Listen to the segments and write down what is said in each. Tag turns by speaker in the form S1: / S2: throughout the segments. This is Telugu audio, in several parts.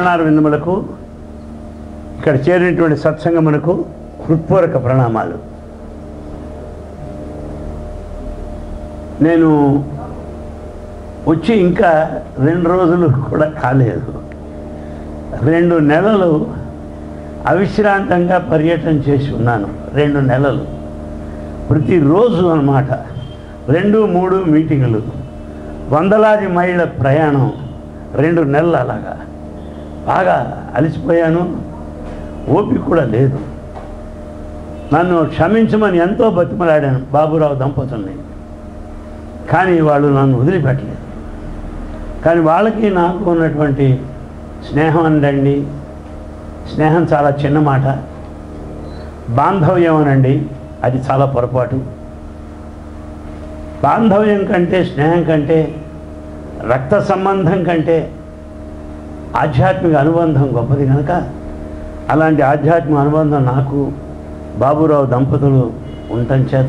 S1: చరణార విందములకు ఇక్కడ చేరినటువంటి సత్సంగమునకు హృత్పూర్వక ప్రణామాలు నేను వచ్చి ఇంకా రెండు రోజులు కూడా కాలేదు రెండు నెలలు అవిశ్రాంతంగా పర్యటన చేసి ఉన్నాను రెండు నెలలు ప్రతిరోజు అన్నమాట రెండు మూడు మీటింగులు వందలాది మైళ్ళ ప్రయాణం రెండు నెలలు అలాగా బాగా అలసిపోయాను ఓపిక కూడా లేదు నన్ను క్షమించమని ఎంతో బతిమలాడాను బాబురావు దంపతుల్ని కానీ వాళ్ళు నన్ను వదిలిపెట్టలేదు కానీ వాళ్ళకి నాకు ఉన్నటువంటి స్నేహం అనండి స్నేహం చాలా చిన్న మాట బాంధవ్యం అనండి అది చాలా పొరపాటు బాంధవ్యం కంటే స్నేహం కంటే రక్త సంబంధం కంటే ఆధ్యాత్మిక అనుబంధం గొప్పది కనుక అలాంటి ఆధ్యాత్మిక అనుబంధం నాకు బాబురావు దంపతులు ఉండటం చేత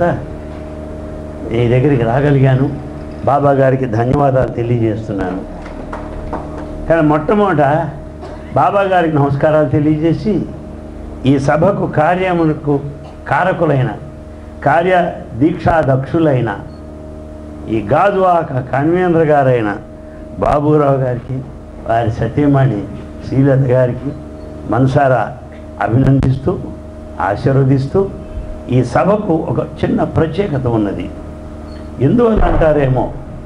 S1: నీ దగ్గరికి రాగలిగాను బాబా గారికి ధన్యవాదాలు తెలియజేస్తున్నాను కానీ మొట్టమొదట బాబా గారికి నమస్కారాలు తెలియజేసి ఈ సభకు కార్యమునకు కారకులైన కార్య దీక్షాదక్షులైన ఈ గాజువాక కన్వీనర్ గారైన బాబురావు గారికి వారి సతీమణి శ్రీలత గారికి మనసారా అభినందిస్తూ ఆశీర్వదిస్తూ ఈ సభకు ఒక చిన్న ప్రత్యేకత ఉన్నది ఎందువల్ల అంటారేమో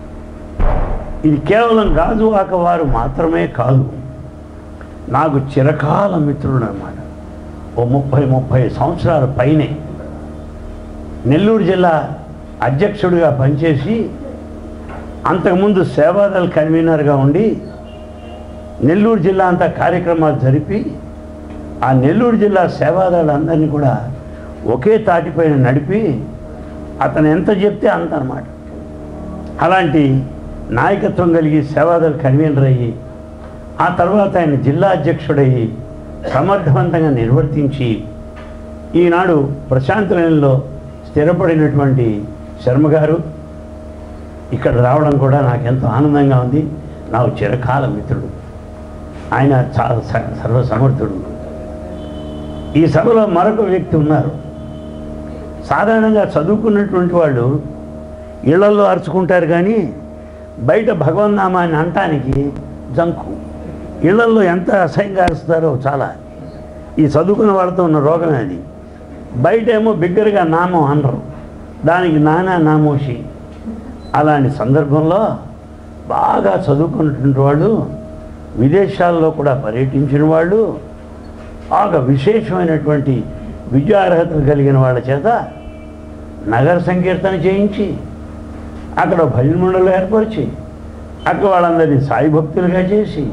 S1: ఇది కేవలం గాజువాక వారు మాత్రమే కాదు నాకు చిరకాల మిత్రుడు అనమాట ఓ ముప్పై ముప్పై సంవత్సరాల పైనే నెల్లూరు జిల్లా అధ్యక్షుడిగా పనిచేసి అంతకుముందు సేవాదళ కన్వీనర్గా ఉండి నెల్లూరు జిల్లా అంతా కార్యక్రమాలు జరిపి ఆ నెల్లూరు జిల్లా సేవాదళందరినీ కూడా ఒకే తాటిపైన నడిపి అతను ఎంత చెప్తే అంత అనమాట అలాంటి నాయకత్వం కలిగి సేవాదళ కన్వీనర్ అయ్యి ఆ తర్వాత ఆయన జిల్లా అధ్యక్షుడయ్యి సమర్థవంతంగా నిర్వర్తించి ఈనాడు ప్రశాంతలయంలో స్థిరపడినటువంటి శర్మ గారు ఇక్కడ రావడం కూడా నాకు ఎంతో ఆనందంగా ఉంది నాకు చిరకాల మిత్రుడు ఆయన చాలా స- సర్వసమర్థుడు ఈ సభలో మరొక వ్యక్తి ఉన్నారు సాధారణంగా చదువుకున్నటువంటి వాళ్ళు ఇళ్లలో అరుచుకుంటారు కానీ బయట భగవన్నామాన్ని అంటానికి జంకు ఇళ్లలో ఎంత అసహ్యంగా అరుస్తారో చాలా ఈ చదువుకున్న వాళ్ళతో ఉన్న రోగం అది బయట ఏమో బిగ్గరగా నామం అనరు దానికి నానా నామోషి అలాంటి సందర్భంలో బాగా చదువుకున్నటువంటి వాళ్ళు విదేశాల్లో కూడా పర్యటించిన వాళ్ళు బాగా విశేషమైనటువంటి విద్యార్హతలు కలిగిన వాళ్ళ చేత నగర సంకీర్తన చేయించి అక్కడ భజన మండలి ఏర్పరిచి అక్కడ వాళ్ళందరినీ సాయి భక్తులుగా చేసి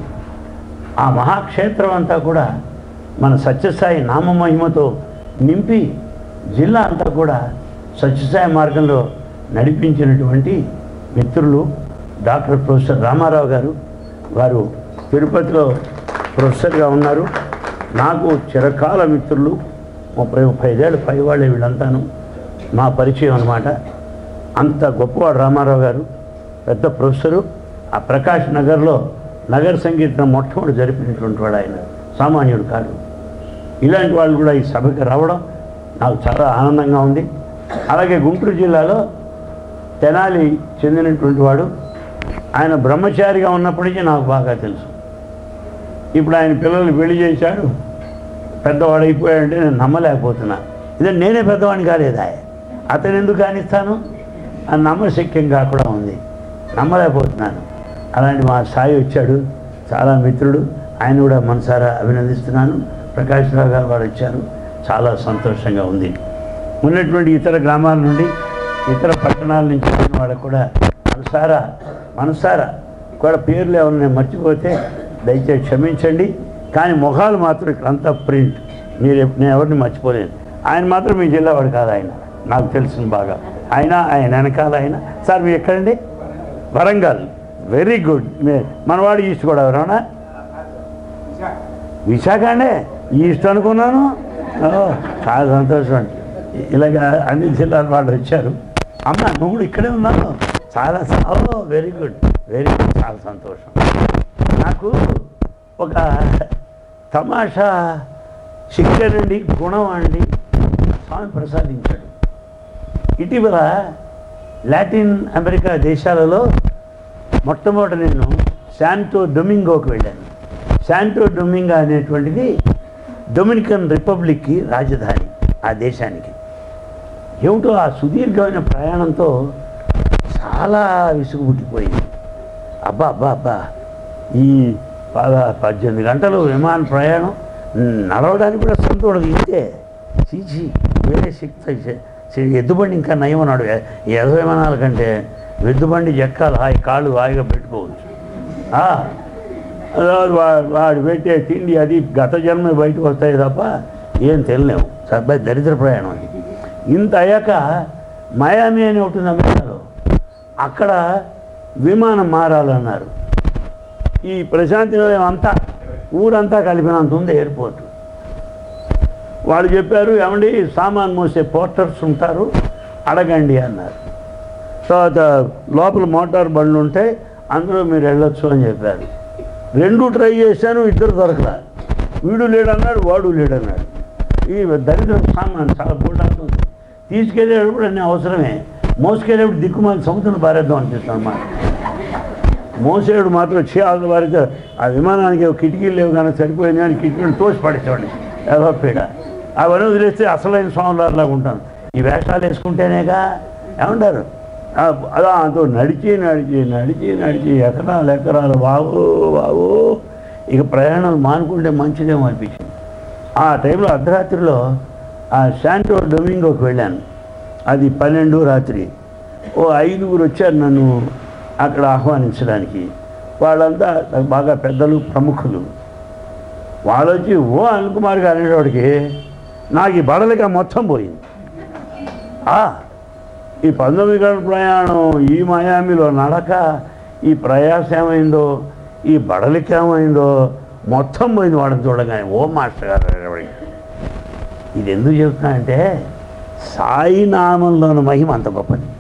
S1: ఆ మహాక్షేత్రం అంతా కూడా మన సత్యసాయి నామమహిమతో నింపి జిల్లా అంతా కూడా సత్యసాయి మార్గంలో నడిపించినటువంటి మిత్రులు డాక్టర్ ప్రొఫెసర్ రామారావు గారు వారు తిరుపతిలో ప్రొఫెసర్గా ఉన్నారు నాకు చిరకాల మిత్రులు ముప్పై ముప్పై ఐదేళ్ళు పై వాళ్ళే వీళ్ళంతాను మా పరిచయం అనమాట అంత గొప్పవాడు రామారావు గారు పెద్ద ప్రొఫెసరు ఆ ప్రకాష్ నగర్లో నగర సంగీతం మొట్టమొదటి జరిపినటువంటి వాడు ఆయన సామాన్యుడు కాదు ఇలాంటి వాళ్ళు కూడా ఈ సభకి రావడం నాకు చాలా ఆనందంగా ఉంది అలాగే గుంటూరు జిల్లాలో తెనాలి చెందినటువంటి వాడు ఆయన బ్రహ్మచారిగా ఉన్నప్పటికీ నాకు బాగా తెలుసు ఇప్పుడు ఆయన పిల్లలు పెళ్లి చేశాడు పెద్దవాడు అయిపోయాడంటే నేను నమ్మలేకపోతున్నా ఇదే నేనే పెద్దవాడిని కాలేదా అతను ఎందుకు కానిస్తాను అని నమ్మశక్యంగా కూడా ఉంది నమ్మలేకపోతున్నాను అలాంటి మా సాయి వచ్చాడు చాలా మిత్రుడు ఆయన కూడా మనసారా అభినందిస్తున్నాను ప్రకాష్ రావు గారు వారు వచ్చారు చాలా సంతోషంగా ఉంది ఉన్నటువంటి ఇతర గ్రామాల నుండి ఇతర పట్టణాల నుంచి వచ్చిన వాళ్ళకు కూడా మనసారా మనసారా కూడా పేర్లు ఏమైనా నేను మర్చిపోతే దయచేసి క్షమించండి కానీ మొహాలు మాత్రం ఇక్కడ అంతా ప్రింట్ మీరు ఎప్- నేను ఎవరిని మర్చిపోలేను ఆయన మాత్రం మీ జిల్లా వాడు కాదు ఆయన నాకు తెలిసిన బాగా ఆయన ఆయన వెనకాల ఆయన సార్ మీరు ఎక్కడండి వరంగల్ వెరీ గుడ్ మే- మనవాడు ఈస్ట్ కూడా ఎవరన్నా విశాఖ అండి ఈస్ట్ అనుకున్నాను ఓ, చాలా సంతోషం అండి ఇలాగ అన్ని జిల్లాల వాళ్ళు వచ్చారు అమ్మ నువ్వు కూడా ఇక్కడే ఉన్నావు చాలా వెరీ గుడ్ వెరీ గుడ్ చాలా సంతోషం నాకు ఒక తమాషా శిక్షణండి గుణం అండి స్వామి ప్రసాదించాడు ఇటీవల లాటిన్ అమెరికా దేశాలలో మొట్టమొదట నేను శాంటో డొమింగోకి వెళ్ళాను శాంటో డొమింగో అనేటువంటిది డొమినికన్ రిపబ్లిక్కి రాజధాని ఆ దేశానికి ఏమిటో ఆ సుదీర్ఘమైన ప్రయాణంతో చాలా విసుగు పుట్టిపోయింది అబ్బా అబ్బా అబ్బా ఈ పద పద్దెనిమిది గంటలు విమాన ప్రయాణం నడవడానికి కూడా సొంత ఉండదు ఇంతే చీచి వేరే శక్తి ఎద్దుబండి ఇంకా నయం అన్నాడు ఎద విమానాల కంటే ఎద్దుబండి ఎక్కాలి హాయి కాళ్ళు హాయిగా పెట్టుకోవచ్చు ఆ, అதாவது వా- వాడు పెట్టే తిండి అది గత జన్మ బయటకు వస్తాయి తప్ప ఏం తెలియలేము సబ్బాయి దరిద్ర ప్రయాణం అది ఇంత అయ్యాక మయామి అని ఒకటి ఉంది అమెరికాలో అక్కడ విమానం మారాలన్నారు ఈ ప్రశాంతి నిలయం అంతా ఊరంతా కలిపినంత ఉంది ఎయిర్పోర్ట్ వాళ్ళు చెప్పారు ఏమండి సామాన్ మోసే పోర్టర్స్ ఉంటారు అడగండి అన్నారు తర్వాత లోపల మోటార్ బండ్లు ఉంటే అందులో మీరు వెళ్ళొచ్చు అని చెప్పారు రెండు ట్రై చేశాను ఇద్దరు దొరకలా వీడు లేడన్నాడు వాడు లేడన్నాడు ఈ దరిద్ర సామాన్ చాలా బోల్డాతుంది తీసుకెళ్ళేటప్పుడు అన్నీ అవసరమే మోసుకెళ్ళేప్పుడు దిక్కుమాలి సముద్రం పారేద్దాం అనిపిస్తుంది అన్నమాట మోసేడు మాత్రం చేయాలి వారితో ఆ విమానానికి ఒక కిటికీలు లేవు కానీ సరిపోయింది కానీ కిటికీలు తోసి పడేసేవాడిని ఏదో పీడ అవన్నీ వదిలేస్తే అసలైన స్వామివారిలాగా ఉంటాను ఈ వేషాలు వేసుకుంటేనేగా ఏమంటారు ఆ, అలా అంతో నడిచి నడిచి నడిచి నడిచి ఎకరాలు ఎకరాలు బాబు బాబు ఇక ప్రయాణం మానుకుంటే మంచిదేమో అనిపించింది ఆ టైంలో అర్ధరాత్రిలో ఆ శాంటో డొమింగోకి వెళ్ళాను అది పన్నెండు రాత్రి ఓ ఐదుగురు వచ్చారు నన్ను అక్కడ ఆహ్వానించడానికి వాళ్ళంతా నాకు బాగా పెద్దలు ప్రముఖులు వాళ్ళు వచ్చి ఓ అనిల్ కుమార్ గారు అనేటోడికి నాకు ఈ బడలిక మొత్తం పోయింది ఆ, ఈ పంతొమ్మిది గంటల ప్రయాణం ఈ మయామిలో నడక ఈ ప్రయాస ఏమైందో ఈ బడలిక ఏమైందో మొత్తం పోయింది వాడిని చూడగానే ఓ మాస్టర్ గారు అనేవాడికి. ఇది ఎందుకు చెప్తున్నా అంటే సాయినామంలోని మహిమ అంత గొప్పది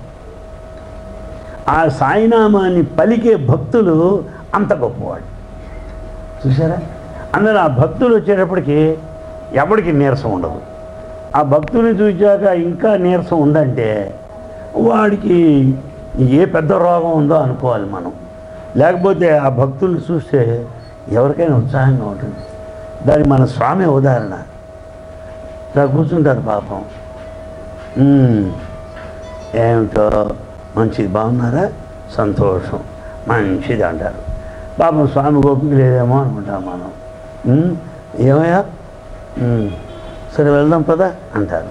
S1: ఆ సాయినామాన్ని పలికే భక్తులు అంత గొప్పవాడు చూసారా అందులో ఆ భక్తులు వచ్చేటప్పటికి ఎవరికి నీరసం ఉండదు ఆ భక్తుని చూచాక ఇంకా నీరసం ఉందంటే వాడికి ఏ పెద్ద రోగం ఉందో అనుకోవాలి మనం లేకపోతే ఆ భక్తుల్ని చూస్తే ఎవరికైనా ఉత్సాహంగా ఉంటుంది దానికి మన స్వామి ఉదాహరణ ఇలా కూర్చుంటారు పాపం "ఉమ్, ఏమిటో మంచిది బాగున్నారా సంతోషం మంచిది అంటారు పాపం స్వామి గోపిక లేదేమో అనుకుంటాం మనం "ఉమ్, ఏమయ్యా "ఉమ్, సరే వెళ్దాం పదా అంటారు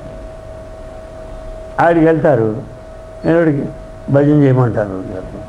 S1: ఆడికి వెళ్తారు ఎవడికి భజన చేయమంటారు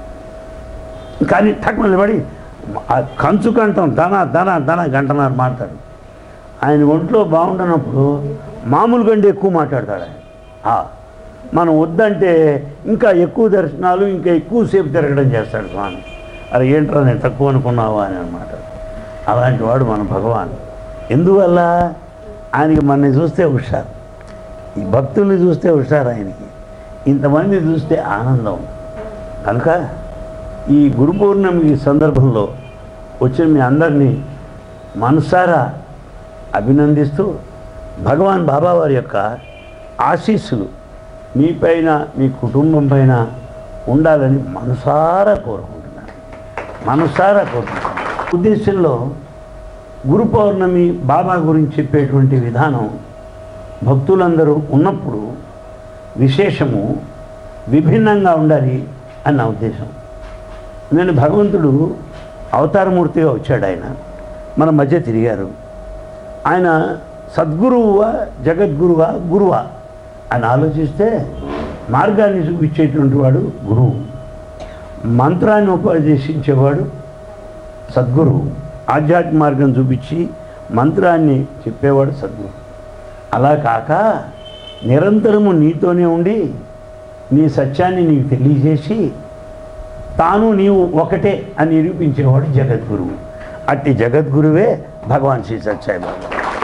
S1: కానీ టక్ నిలబడి ఆ కంచు కంఠం ధన ధన ధన గంటన్నర మాట్లాడు ఆయన ఒంట్లో బాగుంటున్నప్పుడు మామూలు కంటే ఎక్కువ మాట్లాడతాడు ఆయన ఆ, మనం వద్దంటే ఇంకా ఎక్కువ దర్శనాలు ఇంకా ఎక్కువసేపు తిరగడం చేస్తాడు స్వామి అరే ఏంట్రా నేను తక్కువ అనుకున్నావా అని అనమాట అలాంటి వాడు మన భగవాన్ ఎందువల్ల ఆయనకి మనని చూస్తే హుషారు ఈ భక్తుల్ని చూస్తే హుషారు ఆయనకి ఇంతమంది చూస్తే ఆనందం కనుక ఈ గురు పౌర్ణమి సందర్భంలో వచ్చిన మీ అందరినీ మనసారా అభినందిస్తూ భగవాన్ బాబా వారి యొక్క ఆశీస్సులు మీపైన మీ కుటుంబం పైన ఉండాలని మనసారా కోరుకుంటున్నాను మనసారా కోరుకుంటున్నాను ఉద్దేశంలో గురు పౌర్ణమి బాబా గురించి చెప్పేటువంటి విధానం భక్తులందరూ ఉన్నప్పుడు విశేషము విభిన్నంగా ఉండాలి అని నా ఉద్దేశం నేను భగవంతుడు అవతారమూర్తిగా వచ్చాడు ఆయన మన మధ్య తిరిగారు ఆయన సద్గురువా జగద్గురువా గురువా అని ఆలోచిస్తే మార్గాన్ని చూపించేటువంటి వాడు గురువు మంత్రాన్ని ఉపదేశించేవాడు సద్గురువు ఆధ్యాత్మిక మార్గం చూపించి మంత్రాన్ని చెప్పేవాడు సద్గురు అలా కాక నిరంతరము నీతోనే ఉండి నీ సత్యాన్ని నీకు తెలియజేసి తాను నీవు ఒకటే అని నిరూపించేవాడు జగద్గురువు అట్టి జగద్గురువే భగవాన్ శ్రీ సత్యాయి బాబా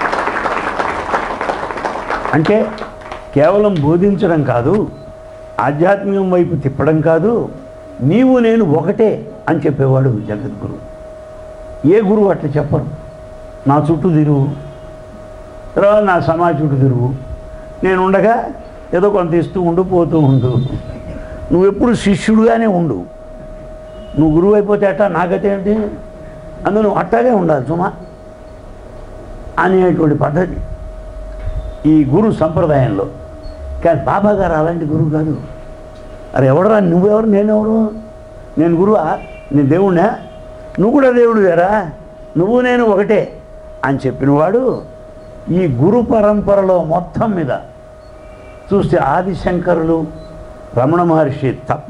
S1: అంటే కేవలం బోధించడం కాదు ఆధ్యాత్మికం వైపు తిప్పడం కాదు నీవు నేను ఒకటే అని చెప్పేవాడు జగద్గురు ఏ గురువు అట్లా చెప్పరు నా చుట్టూ తిరుగు తర్వాత నా సమాజ చుట్టూ తిరుగు నేను ఉండగా ఏదో కొంత ఇస్తూ ఉండు పోతూ ఉండు నువ్వు ఎప్పుడు శిష్యుడుగానే ఉండు నువ్వు గురువు అయిపోతే అట్టా నాకైతే ఏంటి అందులో నువ్వు అట్టాగే ఉండాలి సుమా అనేటువంటి పద్ధతి ఈ గురు సంప్రదాయంలో కానీ బాబా గారు అలాంటి గురువు కాదు అరే ఎవడరా నువ్వెవరు నేనెవరు నేను గురువా నేను దేవుణ్ణా నువ్వు కూడా దేవుడు వేరా నువ్వు నేను ఒకటే అని చెప్పినవాడు ఈ గురు పరంపరలో మొత్తం మీద చూస్తే ఆదిశంకరులు రమణ మహర్షి తప్ప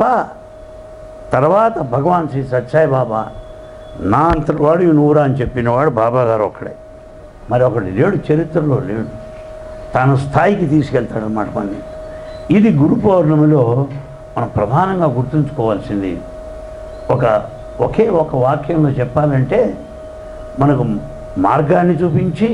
S1: తర్వాత భగవాన్ శ్రీ సత్యాయి బాబా నా అంతటి వాడు నువ్వురా అని చెప్పినవాడు బాబా గారు ఒక్కడే మరి ఒకటి లేడు చరిత్రలో లేడు తన స్థాయికి తీసుకెళ్తాడు అన్నమాట మనని ఇది గురు పౌర్ణమిలో మనం ప్రధానంగా గుర్తుంచుకోవాల్సింది ఒక ఒకే ఒక వాక్యంలో చెప్పాలంటే మనకు మార్గాన్ని చూపించి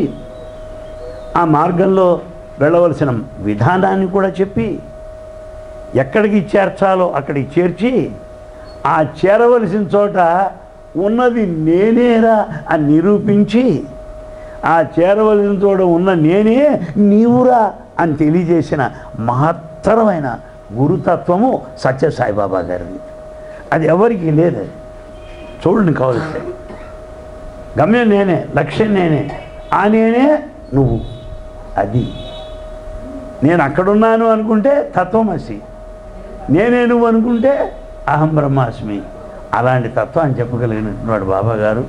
S1: ఆ మార్గంలో వెళ్ళవలసిన విధానాన్ని కూడా చెప్పి ఎక్కడికి చేర్చాలో అక్కడికి చేర్చి ఆ చేరవలసిన చోట ఉన్నది నేనేరా అని నిరూపించి ఆ చేరవలసిన చోట ఉన్న నేనే నీవురా అని తెలియజేసిన మహత్తరమైన గురుతత్వము సత్య సాయిబాబా గారిది అది ఎవరికి లేదు చూడండి కావలిస్తే గమ్యం నేనే లక్ష్యం నేనే ఆ నేనే నువ్వు అది నేను అక్కడున్నాను అనుకుంటే తత్వమసి నేనే నువ్వు అనుకుంటే అహం బ్రహ్మాస్మి అలాంటి తత్వాన్ని చెప్పగలిగినటువంటి వాడు బాబా గారు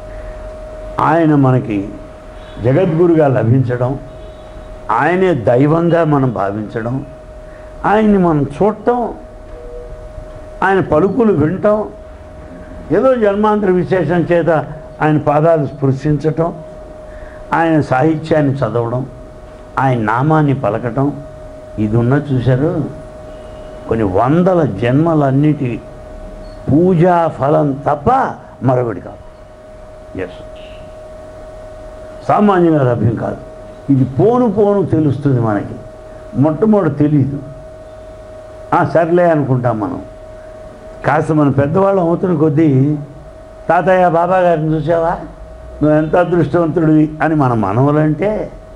S1: ఆయన మనకి జగద్గురుగా లభించడం ఆయనే దైవంగా మనం భావించడం ఆయన్ని మనం చూడటం ఆయన పలుకులు వినటం ఏదో జన్మాంతర విశేషం చేత ఆయన పాదాలు స్పృశించటం ఆయన సాహిత్యాన్ని చదవడం ఆయన నామాన్ని పలకటం ఇది ఉన్న చూశారు కొన్ని వందల జన్మలన్నిటి పూజా ఫలం తప్ప మరొకటి కాదు ఎస్ సామాన్యంగా లభ్యం కాదు ఇది పోను పోను తెలుస్తుంది మనకి మొట్టమొదటి తెలియదు ఆ, సర్లే అనుకుంటాం మనం కాస్త మన పెద్దవాళ్ళం అవుతున్న కొద్దీ తాతయ్య బాబా గారిని చూసావా నువ్వు ఎంత అదృష్టవంతుడివి అని మన మనవలంటే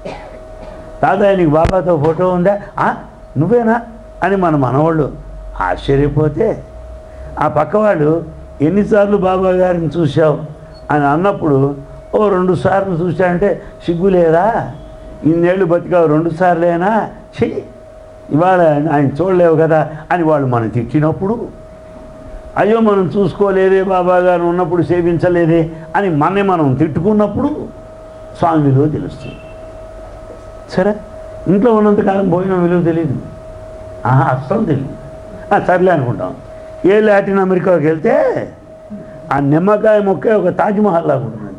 S1: తాతయ్య నీకు బాబాతో ఫోటో ఉందా "ఆ, నువ్వేనా అని మన మనవాళ్ళు ఆశ్చర్యపోతే ఆ పక్కవాడు ఎన్నిసార్లు బాబా గారిని చూసావు అని అన్నప్పుడు ఓ రెండు సార్లు చూశానంటే సిగ్గు లేదా ఇన్నేళ్ళు బతికావు రెండు సార్లేనా చెయ్యి ఇవాళ ఆయన చూడలేవు కదా అని వాళ్ళు మనం తిట్టినప్పుడు అయ్యో మనం చూసుకోలేదే బాబా గారు ఉన్నప్పుడు సేవించలేదే అని మనని మనం తిట్టుకున్నప్పుడు స్వామి విలువ తెలుస్తుంది సరే ఇంట్లో ఉన్నంతకాలం భోజనం విలువ తెలియదు ఆహా అస్సలు తెలియదు ఆ, సర్లే అనుకుంటాం ఏ లాటిన్ అమెరికాకి వెళ్తే ఆ నిమ్మకాయ మొక్కే ఒక తాజ్మహల్ లాగా ఉంటుంది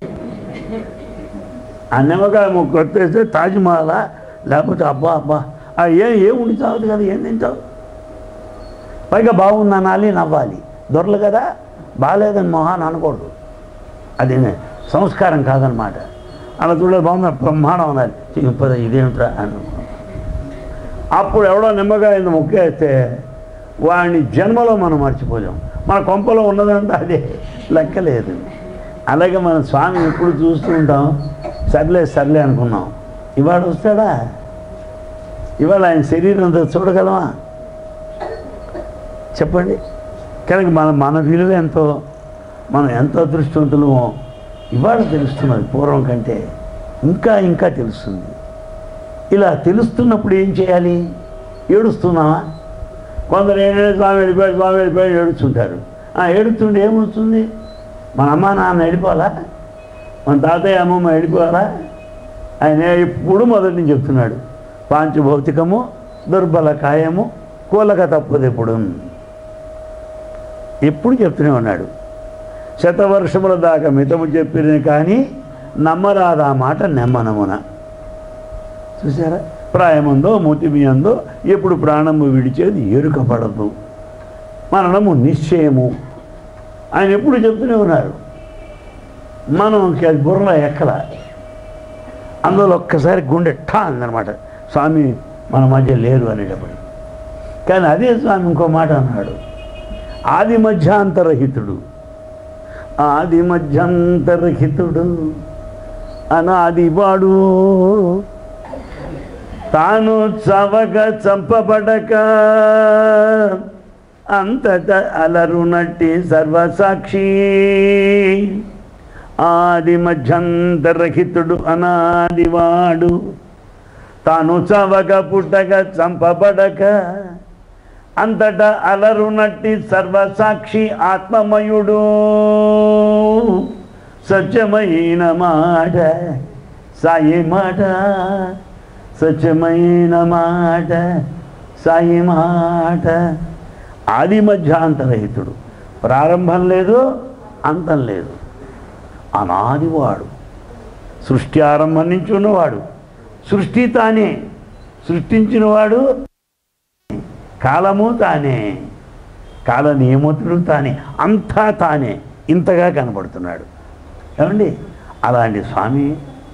S1: ఆ నిమ్మకాయ మొక్క కొట్టేస్తే తాజ్మహల్ లేకపోతే అబ్బా అబ్బా ఆ ఏం ఏం ఉండి చావదు కదా ఏం తింటావు పైగా బాగుంది అనాలి నవ్వాలి దొరలు కదా బాగాలేదని మొహాన్ని అనకూడదు అది సంస్కారం కాదనమాట అలా చూడలేదు బాగుంది బ్రహ్మాండం అనాలి ఇప్పుడు ఇదేమిట్రా అని అప్పుడు ఎవడో నిమ్మకాయ మొక్కేస్తే వాడిని జన్మలో మనం మర్చిపోలేం మన కొంపలో ఉన్నదంతా అదే లెక్కలేదు అలాగే మన స్వామి ఎప్పుడు చూస్తూ ఉంటాం సర్లే సర్లే అనుకున్నాం ఇవాడు వస్తాడా ఇవాళ ఆయన శరీరంతో చూడగలమా చెప్పండి కనుక మన మన విలువ ఎంతో మనం ఎంత అదృష్టవంతులమో ఇవాళ తెలుస్తున్నది పూర్వం కంటే ఇంకా ఇంకా తెలుస్తుంది ఇలా తెలుస్తున్నప్పుడు ఏం చేయాలి ఏడుస్తున్నావా కొందరు ఏంటంటే స్వామి వెళ్ళిపోయాడు స్వామి వెళ్ళిపోయాడు ఏడుస్తుంటారు ఆ ఏడుస్తుంటే ఏమవుతుంది మన అమ్మ నాన్న వెళ్ళిపోవాలా మన తాతయ్య అమ్మమ్మ వెళ్ళిపోవాలా ఆయన ఎప్పుడు మొదటి నుంచి చెప్తున్నాడు పాంచభౌతికము దుర్బల కాయము కూలక తప్పదు ఎప్పుడు ఎప్పుడు చెప్తూనే ఉన్నాడు శతవర్షముల దాకా మితము చెప్పిన కానీ నమ్మరాదా మాట నెమ్మనమున చూసారా ప్రాయముందో మూతిమియందో ఎప్పుడు ప్రాణము విడిచేది ఎరుక పడదు మరణము నిశ్చయము ఆయన ఎప్పుడు చెప్తూనే ఉన్నారు మనం అది బుర్రలో ఎక్కల అందులో ఒక్కసారి గుండె ఠా అందనమాట స్వామి మన మధ్య లేరు అనేటప్పుడు కానీ అదే స్వామి ఇంకో మాట అన్నాడు ఆది మధ్యాంతరహితుడు ఆది మధ్యంతరహితుడు అనాదివాడు తాను చవక చంపబడక అంతట అలరునట్టి సర్వసాక్షి ఆది మధ్యంతరహితుడు అనాదివాడు తాను చవక పుట్టక చంపబడక అంతటా అలరునట్టి సర్వసాక్షి ఆత్మమయుడు సత్యమైన మాట సాయి మాట సత్యమైన మాట సాయి మాట ఆది మధ్యాంతరహితుడు ప్రారంభం లేదు అంతం లేదు అనాదివాడు సృష్టి ఆరంభం నుంచి ఉన్నవాడు సృష్టి తానే సృష్టించినవాడు కాలము తానే కాల నియమతుడు తానే అంతా తానే ఇంతగా కనబడుతున్నాడు ఏమండి అలాంటి స్వామి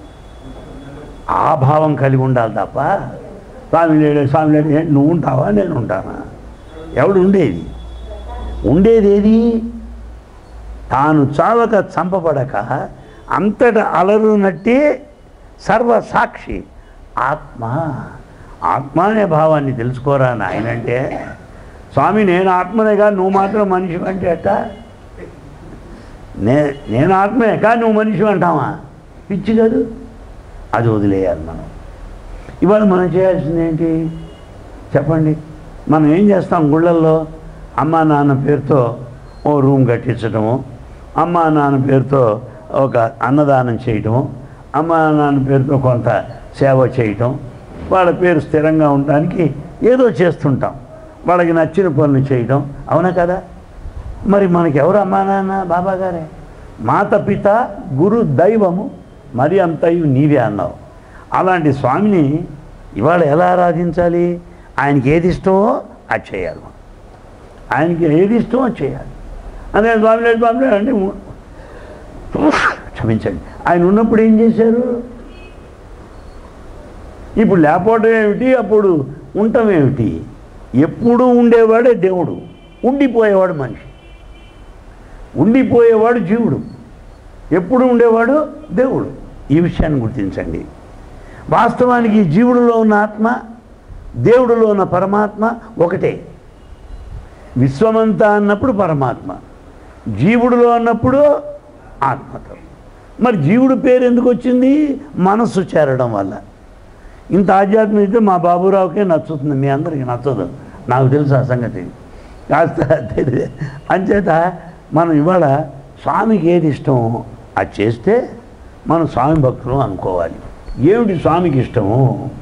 S1: ఆ భావం కలిగి ఉండాలి తప్ప స్వామి లేడు స్వామి లేడు ఏ, నువ్వు ఉంటావా నేను ఉంటానా ఎవడు ఉండేది ఉండేది ఏది తాను చావక చంపబడక అంతట అలరునట్టి సర్వసాక్షి ఆత్మ ఆత్మ అనే భావాన్ని తెలుసుకోరా నాయనంటే స్వామి నేను ఆత్మనేగా నువ్వు మాత్రం మనిషి అంటే అట్ట నే నేను ఆత్మే కానీ నువ్వు మనిషి అంటావా పిచ్చి కాదు అది వదిలేయాలి మనం ఇవాళ మనం చేయాల్సింది ఏంటి చెప్పండి మనం ఏం చేస్తాం గుళ్ళల్లో అమ్మా నాన్న పేరుతో ఓ రూమ్ కట్టించడము అమ్మా నాన్న పేరుతో ఒక అన్నదానం చేయటము అమ్మా నాన్న పేరుతో కొంత సేవ చేయటం వాళ్ళ పేరు స్థిరంగా ఉండడానికి ఏదో చేస్తుంటాం వాళ్ళకి నచ్చిన పనులు చేయటం అవునా కదా మరి మనకి ఎవరు అమ్మా నాన్న బాబా గారే మాత పిత గురు దైవము మరి అంతయు నీవే అన్నావు అలాంటి స్వామిని ఇవాళ ఎలా ఆరాధించాలి ఆయనకి ఏది ఇష్టమో అది చేయాలి మనం. ఆయనకి ఏది ఇష్టమో అది చేయాలి అదే స్వామి లేదు స్వామి లేదు అంటే ఉ- క్షమించండి ఆయన ఉన్నప్పుడు ఏం చేశారు ఇప్పుడు లేకపోవడం ఏమిటి అప్పుడు ఉండటం ఏమిటి ఎప్పుడు ఉండేవాడే దేవుడు ఉండిపోయేవాడు మనిషి ఉండిపోయేవాడు జీవుడు ఎప్పుడు ఉండేవాడు దేవుడు ఈ విషయాన్ని గుర్తించండి వాస్తవానికి జీవుడిలో ఉన్న ఆత్మ దేవుడిలో ఉన్న పరమాత్మ ఒకటే విశ్వమంతా అన్నప్పుడు పరమాత్మ జీవుడిలో అన్నప్పుడు ఆత్మతో మరి జీవుడు పేరు ఎందుకు వచ్చింది మనస్సు చేరడం వల్ల ఇంత ఆధ్యాత్మికత మా బాబురావుకే నచ్చుతుంది మీ అందరికీ నచ్చదు నాకు తెలుసు ఆ సంగతి కాస్త తెలియదు అంచేత మనం ఇవాళ స్వామికి ఏది ఇష్టమో అది చేస్తే మనం స్వామి భక్తులు అనుకోవాలి ఏమిటి స్వామికి ఇష్టము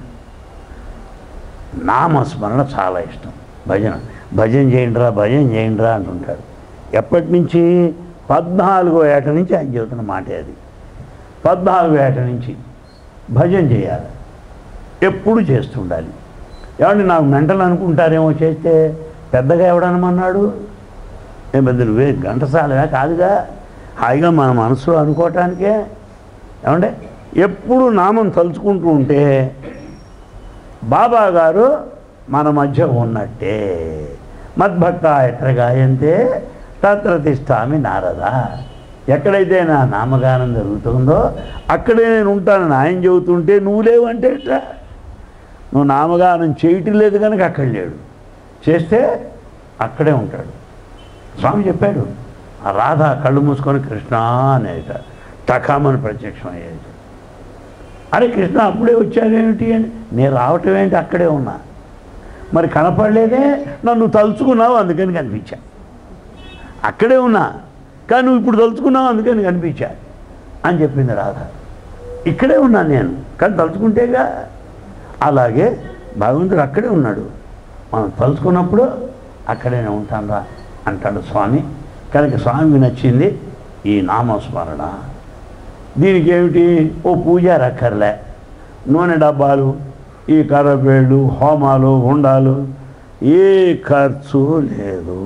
S1: నామస్మరణ చాలా ఇష్టం భజన భజన చేయండిరా భజన చేయండిరా అంటుంటాడు ఎప్పటి నుంచి పద్నాలుగో ఏట నుంచి ఆయన చెబుతున్న మాట అది పద్నాలుగో ఏట నుంచి భజన చేయాలి ఎప్పుడు చేస్తుండాలి ఏమండి నాకు మెంటలు అనుకుంటారేమో చేస్తే పెద్దగా ఎవడనమన్నాడు ఏ పెద్ద నువ్వే ఘంటసాలగా కాదుగా హాయిగా మన మనసులో అనుకోవటానికే ఏమంటే ఎప్పుడు నామం తలుచుకుంటూ ఉంటే బాబా గారు మన మధ్య ఉన్నట్టే మద్భక్త ఎత్ర గాయంతే తత్ర తిష్టామి నారద ఎక్కడైతే నా నామగానం జరుగుతుందో అక్కడే నేను ఉంటానని ఆయన చెబుతుంటే నువ్వు లేవంటే ఎట్లా నువ్వు నామగానం చేయటం లేదు కనుక అక్కడ లేడు చేస్తే అక్కడే ఉంటాడు స్వామి చెప్పాడు ఆ రాధ కళ్ళు మూసుకొని కృష్ణ అనేట టకామని ప్రత్యక్షం అయ్యేది అరే కృష్ణ అప్పుడే వచ్చారేమిటి అని నేను రావటం ఏంటి అక్కడే ఉన్నా మరి కనపడలేదే నన్ను తలుచుకున్నావు అందుకని కనిపించా అక్కడే ఉన్నా కానీ నువ్వు ఇప్పుడు తలుచుకున్నావు అందుకని కనిపించా అని చెప్పింది రాధ ఇక్కడే ఉన్నాను నేను కానీ తలుచుకుంటేగా అలాగే భగవంతుడు అక్కడే ఉన్నాడు మనం తలుచుకున్నప్పుడు అక్కడే ఉంటాను రా అంటాడు స్వామి కనుక స్వామికి నచ్చింది ఈ నామస్మరణ దీనికి ఏమిటి ఓ పూజ రక్కర్లే నూనె డబ్బాలు ఈ కర్రపేళ్ళు హోమాలు హుండాలు ఏ ఖర్చు లేదు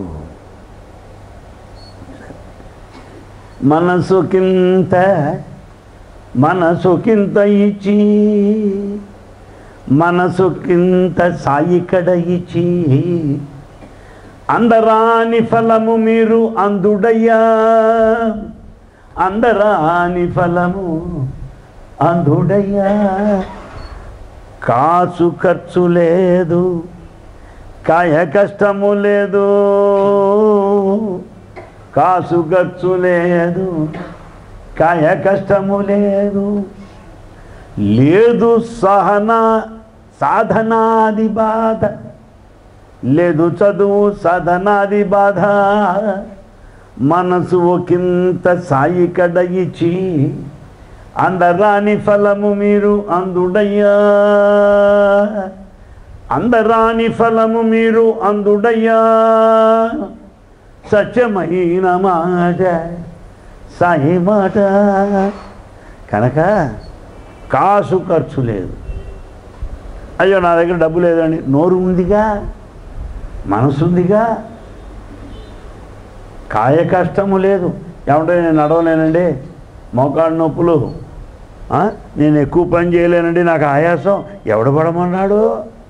S1: మనసుకింత మనసుకింత ఇచ్చి మనసుకింత సాయికడ ఇచ్చి అందరాని ఫలము మీరు అందుడయ్యా అందరాని ఫలము అంధుడయ్యా కాసు ఖర్చు లేదు కాయ కష్టము లేదు కాసు ఖర్చు లేదు కాయ కష్టము లేదు లేదు సహన సాధనాది బాధ లేదు చదువు సాధనాది బాధ మనసు ఒకంత సాయి కడ ఇచ్చి అందరాని ఫలము మీరు అందుడయ్యా అందరాని ఫలము మీరు అందుడయ్యా సత్యమైన మాట సాయి మాట కనుక కాసు ఖర్చు లేదు అయ్యో నా దగ్గర డబ్బు లేదండి నోరు ఉందిగా మనసు ఉందిగా కాయ కష్టము లేదు ఏమంటే నేను నడవలేనండి మోకాడు నొప్పులు ఆ? నేను ఎక్కువ పని చేయలేనండి నాకు ఆయాసం ఎవడు పడమన్నాడు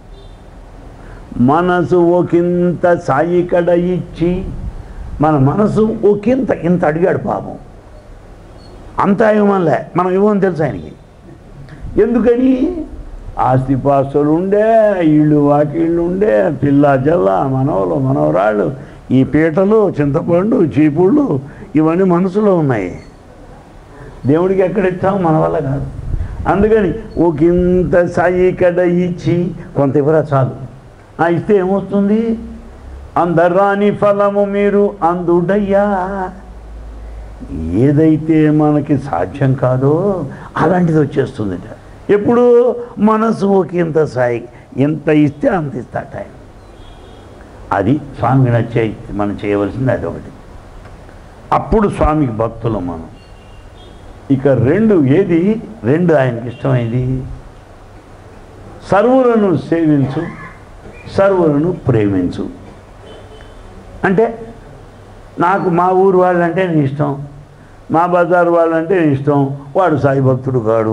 S1: మనసు ఒకంత సాయి కడ ఇచ్చి మన మనసు ఒకంత ఇంత అడిగాడు పాపం అంతా ఇవ్వమనిలే మనం ఇవ్వమని తెలుసు ఆయనకి ఎందుకని ఆస్తిపాస్తులు ఉండే ఇళ్ళు వాకిళ్ళు ఉండే పిల్ల జల్ల మనవలు మనవరాళ్ళు ఈ పీటలు చింతపండు చీపుళ్ళు ఇవన్నీ మనసులో ఉన్నాయి దేవుడికి ఎక్కడ ఇస్తాం మన వల్ల కాదు అందుకని ఒక ఇంత సాయి కడ ఇచ్చి కొంత ఇవ్వరా చాలు ఆ ఇస్తే ఏమొస్తుంది అందరాని ఫలము మీరు అందుడయ్యా ఏదైతే మనకి సాధ్యం కాదో అలాంటిది వచ్చేస్తుందిట ఎప్పుడు మనసు ఒక ఇంత సాయి ఎంత ఇస్తే అంత ఇస్తాట ఆయన అది స్వామికి నచ్చే మనం చేయవలసింది అదొకటి అప్పుడు స్వామికి భక్తులు మనం ఇక రెండు ఏది రెండు ఆయనకి ఇష్టమైంది సర్వులను సేవించు సర్వులను ప్రేమించు అంటే నాకు మా ఊరు వాళ్ళంటే నీ ఇష్టం మా బజారు వాళ్ళంటే నీ ఇష్టం వాడు సాయి భక్తుడు కాడు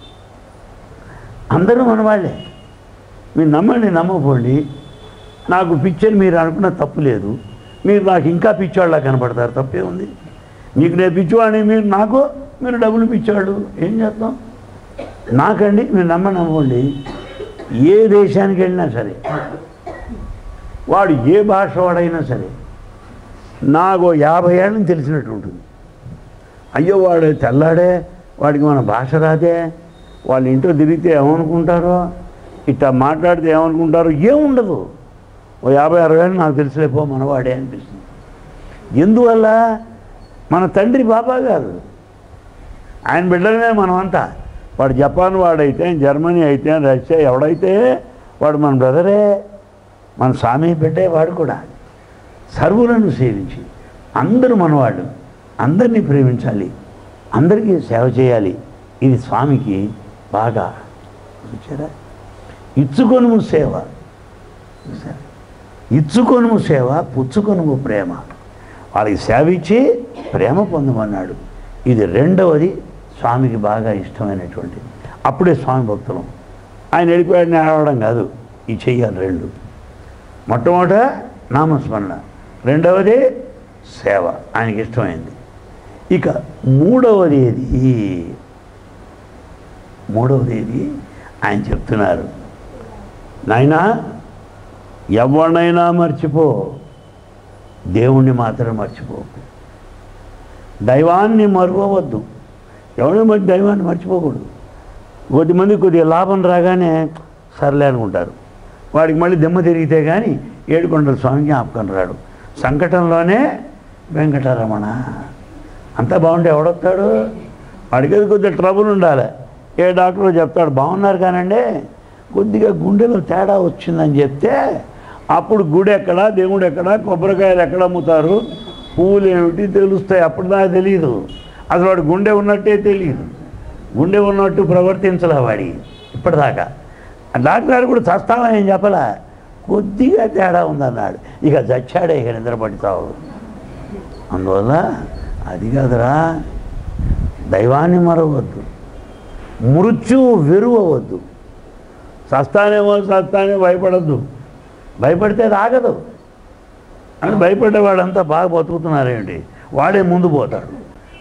S1: అందరూ మన వాళ్ళే మీరు నమ్మండి నమ్మపోండి నాకు పిచ్చని మీరు అనుకున్న తప్పు లేదు మీరు నాకు ఇంకా పిచ్చోళ్ళ కనపడతారు తప్పే ఉంది మీకు నేను పిచ్చివాడిని మీరు నాకు మీరు డబ్బులు పిచ్చాడు ఏం చేస్తాం నాకండి మీరు నమ్మ నమ్మండి ఏ దేశానికి వెళ్ళినా సరే వాడు ఏ భాష వాడైనా సరే నాకు యాభై ఏళ్ళని తెలిసినట్టు ఉంటుంది అయ్యో వాడు తెల్లాడే వాడికి మన భాష రాదే వాళ్ళ ఇంట్లో తిరిగితే ఏమనుకుంటారో ఇట్లా మాట్లాడితే ఏమనుకుంటారో ఏముండదు ఓ యాభై అరవై ఏళ్ళు నాకు తెలిసిలేపో మనవాడే అనిపిస్తుంది ఎందువల్ల మన తండ్రి బాబా గారు ఆయన బిడ్డలమే మనమంతా వాడు జపాన్ వాడైతే జర్మనీ అయితే రష్యా ఎవడైతే వాడు మన బ్రదరే మన స్వామి బిడ్డే వాడు కూడా సర్వులను సేవించి అందరూ మనవాళ్ళు అందరినీ ప్రేమించాలి అందరికీ సేవ చేయాలి ఇది స్వామికి బాగా చూచారా ఇచ్చుకొనుము సేవ చూసారా ఇచ్చుకొనుము సేవ పుచ్చుకొనుము ప్రేమ వాళ్ళకి సేవ ఇచ్చి ప్రేమ పొందమన్నాడు ఇది రెండవది స్వామికి బాగా ఇష్టమైనటువంటిది అప్పుడే స్వామి భక్తులం ఆయన వెళ్ళిపోయాడని ఆడవడం కాదు ఈ చెయ్యాలి రెండు మొట్టమొదట నామస్మరణ రెండవది సేవ ఆయనకి ఇష్టమైంది ఇక మూడవది ఏది మూడవది ఏది ఆయన చెప్తున్నారు నాయనా ఎవరినైనా మర్చిపో దేవుణ్ణి మాత్రం మర్చిపోకు దైవాన్ని మరువవద్దు ఎవరిని మరి దైవాన్ని మర్చిపోకూడదు కొద్దిమంది కొద్దిగా లాభం రాగానే సర్లే అనుకుంటారు వాడికి మళ్ళీ దెమ్మ తిరిగితే కానీ ఏడుకొండల స్వామి జ్ఞాపకం రాడు సంకటంలోనే వెంకటరమణ అంతా బాగుంటే ఎవడొస్తాడు వాడికి అది కొద్దిగా ట్రబుల్ ఉండాలి ఏ డాక్టర్ చెప్తాడు బాగున్నారు కానండి కొద్దిగా గుండెలో తేడా వచ్చిందని చెప్తే అప్పుడు గుడి ఎక్కడ దేవుడు ఎక్కడ కొబ్బరికాయలు ఎక్కడ అమ్ముతారు పువ్వులు ఏమిటి తెలుస్తాయి అప్పుడు నాకు తెలియదు అసలు వాడు గుండె ఉన్నట్టే తెలియదు గుండె ఉన్నట్టు ప్రవర్తించలే వాడి ఇప్పటిదాకా ఆ డాక్టర్ గారు కూడా చస్తావా ఏం చెప్పలా కొద్దిగా తేడా ఉందన్నాడు ఇక చచ్చాడే ఇక నిద్రపడతావు అందువల్ల అది కాదురా దైవాన్ని మరవద్దు మృత్యు వెరువవద్దు సస్తానేమో సస్తానే భయపడద్దు భయపడితే రాగదు అని భయపడేవాడంతా బాగా బతుకుతున్నారేంటి వాడే ముందు పోతాడు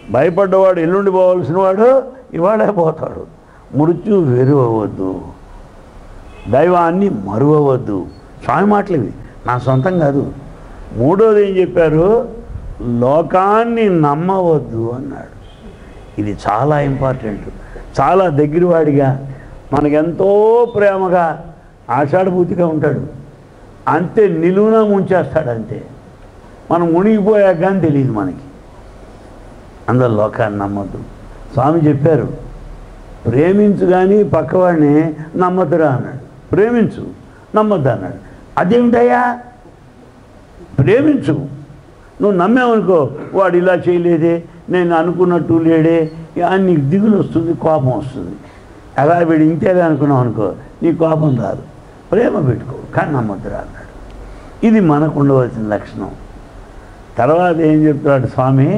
S1: భయపడ్డవాడు ఎల్లుండి పోవాల్సిన వాడు ఇవాళే పోతాడు మృత్యు వెరువవద్దు దైవాన్ని మరువవద్దు స్వామి మాటలు ఇవి నా సొంతం కాదు మూడోది ఏం చెప్పారు లోకాన్ని నమ్మవద్దు అన్నాడు ఇది చాలా ఇంపార్టెంట్ చాలా దగ్గరవాడిగా మనకెంతో ప్రేమగా ఆషాఢభూతిగా ఉంటాడు అంతే నిలువున ముంచేస్తాడు అంతే మనం మునిగిపోయాక కానీ తెలియదు మనకి అందులో లోకాన్ని నమ్మద్దు స్వామి చెప్పారు ప్రేమించు కానీ పక్కవాడిని నమ్మద్దురా అన్నాడు ప్రేమించు నమ్మద్దు అన్నాడు అదేమిటయ్యా ప్రేమించు నువ్వు నమ్మావనుకో వాడు ఇలా చేయలేదే నేను అనుకున్నట్టు లేడే అని నీకు దిగులు వస్తుంది కోపం వస్తుంది అలా వీడు ఇంతేలే అనుకున్నావు అనుకో నీ కోపం రాదు ప్రేమ పెట్టుకో కానీ నమ్మద్దురా అన్నాడు ఇది మనకు ఉండవలసిన లక్షణం తర్వాత ఏం చెప్తాడు స్వామి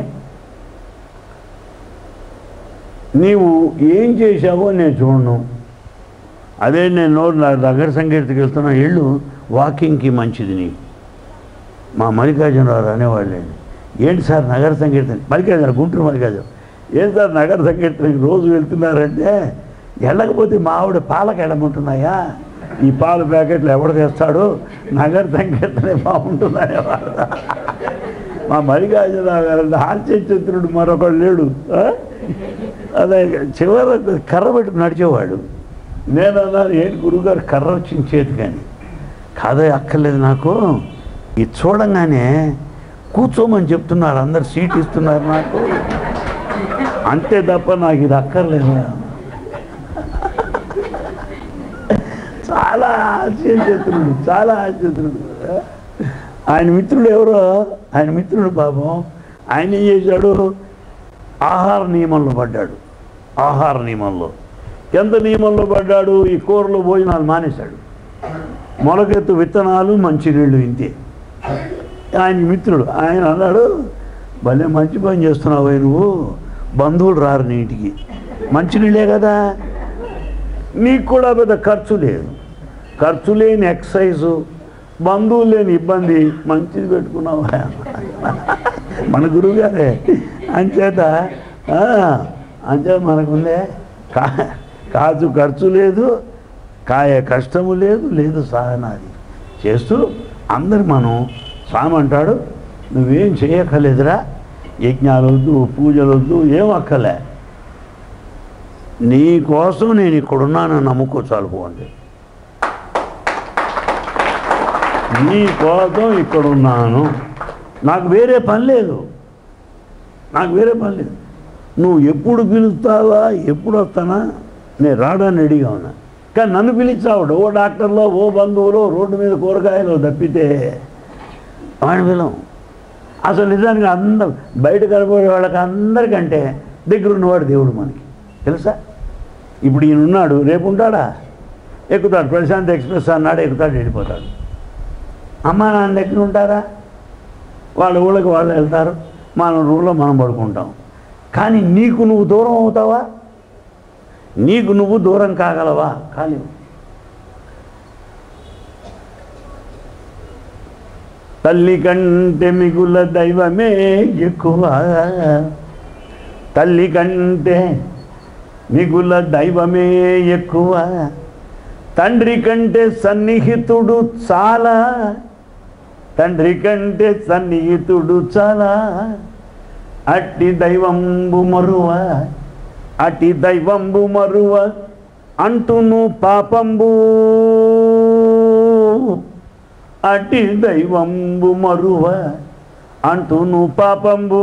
S1: నీవు ఏం చేశావో నేను చూడను అదే నేను నోరు నా దగ్గర సంగీతకి వెళ్తున్నా ఇళ్ళు వాకింగ్కి మంచిది నీకు మా మల్లికార్జునరావు అనేవాళ్ళండి ఏంటి సార్ నగర సంకీర్తన మల్లికార్జున గుంటూరు మల్లికార్జున ఏంటి సార్ నగర సంకీర్తనకి రోజు వెళ్తున్నారంటే వెళ్ళకపోతే మా ఆవిడ పాలకు ఎడమంటున్నాయా ఈ పాల ప్యాకెట్లు ఎవడు తెస్తాడు నగర సంకీర్తనే బాగుంటుందనేవాడు మా మల్లికార్జునరావు గారు హాస్యచిత్రుడు మరొకడు లేడు ఆ? అదే చివరి కర్ర పెట్టుకు నడిచేవాడు నేను అన్నాను ఏంటి గురువుగారు కర్ర వచ్చింది చేతి కానీ కాదే అక్కర్లేదు నాకు ఇది చూడంగానే కూర్చోమని చెప్తున్నారు అందరు సీట్ ఇస్తున్నారు నాకు అంతే తప్ప నాకు ఇది అక్కర్లేదు చాలా ఆశ్చర్యచతురుడు చాలా ఆశ్చర్యచతురుడు ఆయన మిత్రుడు ఎవరో ఆయన మిత్రుడు పాపం ఆయన ఏం చేశాడు ఆహార నియమంలో పడ్డాడు ఆహార నియమంలో ఎంత నియమంలో పడ్డాడు ఈ కూరలో భోజనాలు మానేశాడు మొలకెత్తు విత్తనాలు మంచినీళ్ళు ఇంతే ఆయన మిత్రుడు ఆయన అన్నాడు భలే మంచి పని చేస్తున్నావు నువ్వు బంధువులు రారు నీ ఇంటికి మంచినీళ్ళే కదా నీకు కూడా పెద్ద ఖర్చు లేదు ఖర్చు లేని ఎక్సైజు బంధువులు లేని ఇబ్బంది మంచిది పెట్టుకున్నావు మన గురువుగారే అంచేత ఆ, అంచేత మనకుందే కా కాచు ఖర్చు లేదు కాయ కష్టము లేదు లేదు సహనాది చేస్తూ అందరు మనం స్వామి అంటాడు నువ్వేం చేయక్కర్లేదురా యజ్ఞాలు వద్దు పూజలు వద్దు ఏం అక్కలే నీ కోసం నేను ఇక్కడున్నానని నమ్ముకో చాలు పోండి నీ కోసం ఇక్కడున్నాను నాకు వేరే పని లేదు నాకు వేరే పని లేదు నువ్వు ఎప్పుడు పిలుస్తావా ఎప్పుడు వస్తానా నేను రావడానికి రెడీగా ఉన్నా కానీ నన్ను పిలిచావుడు ఓ డాక్టర్లో ఓ బంధువులో రోడ్డు మీద కూరగాయలు తప్పితే వాడిని పిలం అసలు నిజానికి అందరు బయట కనబడే వాళ్ళకి అందరికంటే దగ్గర ఉన్నవాడు దేవుడు మనకి తెలుసా ఇప్పుడు ఈయన ఉన్నాడు రేపు ఉంటాడా ఎక్కుతాడు ప్రశాంత్ ఎక్స్ప్రెస్ అన్నాడు ఎక్కుతాడు వెళ్ళిపోతాడు అమ్మా నాన్న దగ్గర ఉంటారా వాళ్ళ ఊళ్ళకి వాళ్ళు వెళ్తారు మన రూమ్లో మనం పడుకుంటాం కానీ నీకు నువ్వు దూరం అవుతావా నీకు నువ్వు దూరం కాగలవా కాలేవు తల్లి కంటే మిగుల దైవమే ఎక్కువ తల్లి కంటే మిగుల దైవమే ఎక్కువ తండ్రి కంటే సన్నిహితుడు చాలా తండ్రి కంటే సన్నిహితుడు చాలా అట్టి దైవంబు మరువ అట్టి దైవంబు మరువ అంటును పాపంబు అట్టి దైవంబు మరువ అంటును పాపంబు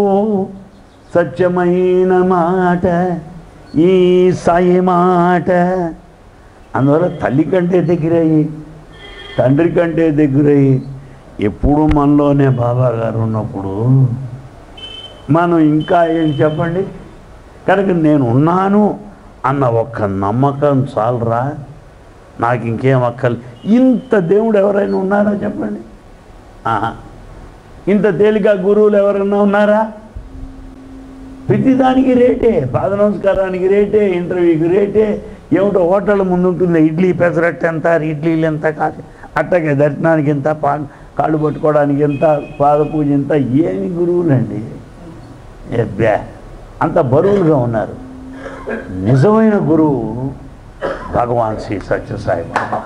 S1: సత్యమైన మాట ఈ సాయి మాట అందువల్ల తల్లి కంటే దగ్గరయ్యి తండ్రి కంటే దగ్గరయ్యి ఎప్పుడు మనలోనే బాబా గారు ఉన్నప్పుడు మనం ఇంకా ఏం చెప్పండి కనుక నేను ఉన్నాను అన్న ఒక్క నమ్మకం చాలరా నాకు ఇంకేం అక్కర్లే ఇంత దేవుడు ఎవరైనా ఉన్నారా చెప్పండి ఆహా. ఇంత తేలిక గురువులు ఎవరైనా ఉన్నారా ప్రతిదానికి రేటే పాద నమస్కారానికి రేటే ఇంటర్వ్యూకి రేటే ఏమిటో హోటల్ ముందు ఉంటుంది ఇడ్లీ పెసరట్టు ఎంత ఇడ్లీలు ఎంత కాదు అట్టగే దర్శనానికి ఎంత పా కాళ్ళు పట్టుకోవడానికి ఎంత పాద పూజ ఎంత ఏమి గురువులండి ఎబ్బే అంత బరువులుగా ఉన్నారు నిజమైన గురువు భగవాన్ శ్రీ సత్యసాయి బాబా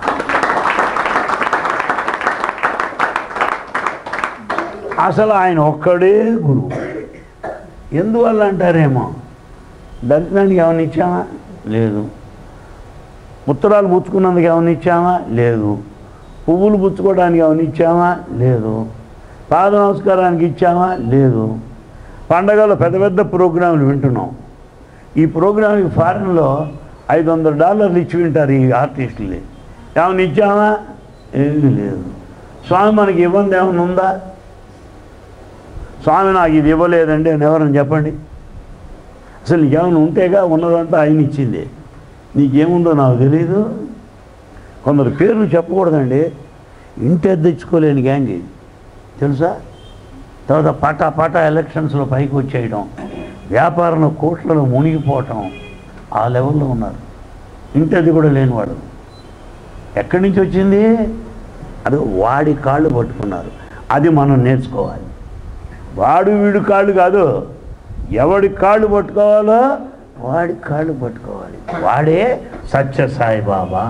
S1: అసలు ఆయన ఒక్కడే గురువు ఎందువల్ల అంటారేమో దర్శనానికి ఏమైనా ఇచ్చామా లేదు ఉత్తరాలు పుచ్చుకున్నందుకు ఏమైనా ఇచ్చామా లేదు పువ్వులు పుచ్చుకోవడానికి ఏమైనా ఇచ్చామా లేదు పాద నమస్కారానికి ఇచ్చామా లేదు పండగలో పెద్ద పెద్ద ప్రోగ్రాంలు వింటున్నాం ఈ ప్రోగ్రాంకి ఫారెన్లో ఐదు వందల డాలర్లు ఇచ్చి వింటారు ఈ ఆర్టిస్టులు ఏమైనా ఇచ్చామా ఏమీ లేదు స్వామి మనకి ఇబ్బంది ఏమైనా ఉందా స్వామి నాకు ఇది ఇవ్వలేదండి అని ఎవరని చెప్పండి అసలు నీకేమైనా ఉంటేగా ఉన్నదంతా ఆయన ఇచ్చింది నీకేముందో నాకు తెలియదు కొందరు పేర్లు చెప్పకూడదండి ఇంటి తెచ్చుకోలేని గ్యాంగ్ ఇది తెలుసా తర్వాత పటా పటా ఎలక్షన్స్లో పైకి వచ్చేయడం వ్యాపారంలో కోట్లలో మునిగిపోవటం ఆ లెవెల్లో ఉన్నారు ఇంటది కూడా లేనివాడు ఎక్కడి నుంచి వచ్చింది అది వాడి కాళ్ళు పట్టుకున్నారు అది మనం నేర్చుకోవాలి వాడు వీడు కాళ్ళు కాదు ఎవడి కాళ్ళు పట్టుకోవాలో వాడి కాళ్ళు పట్టుకోవాలి వాడే సత్య సాయిబాబా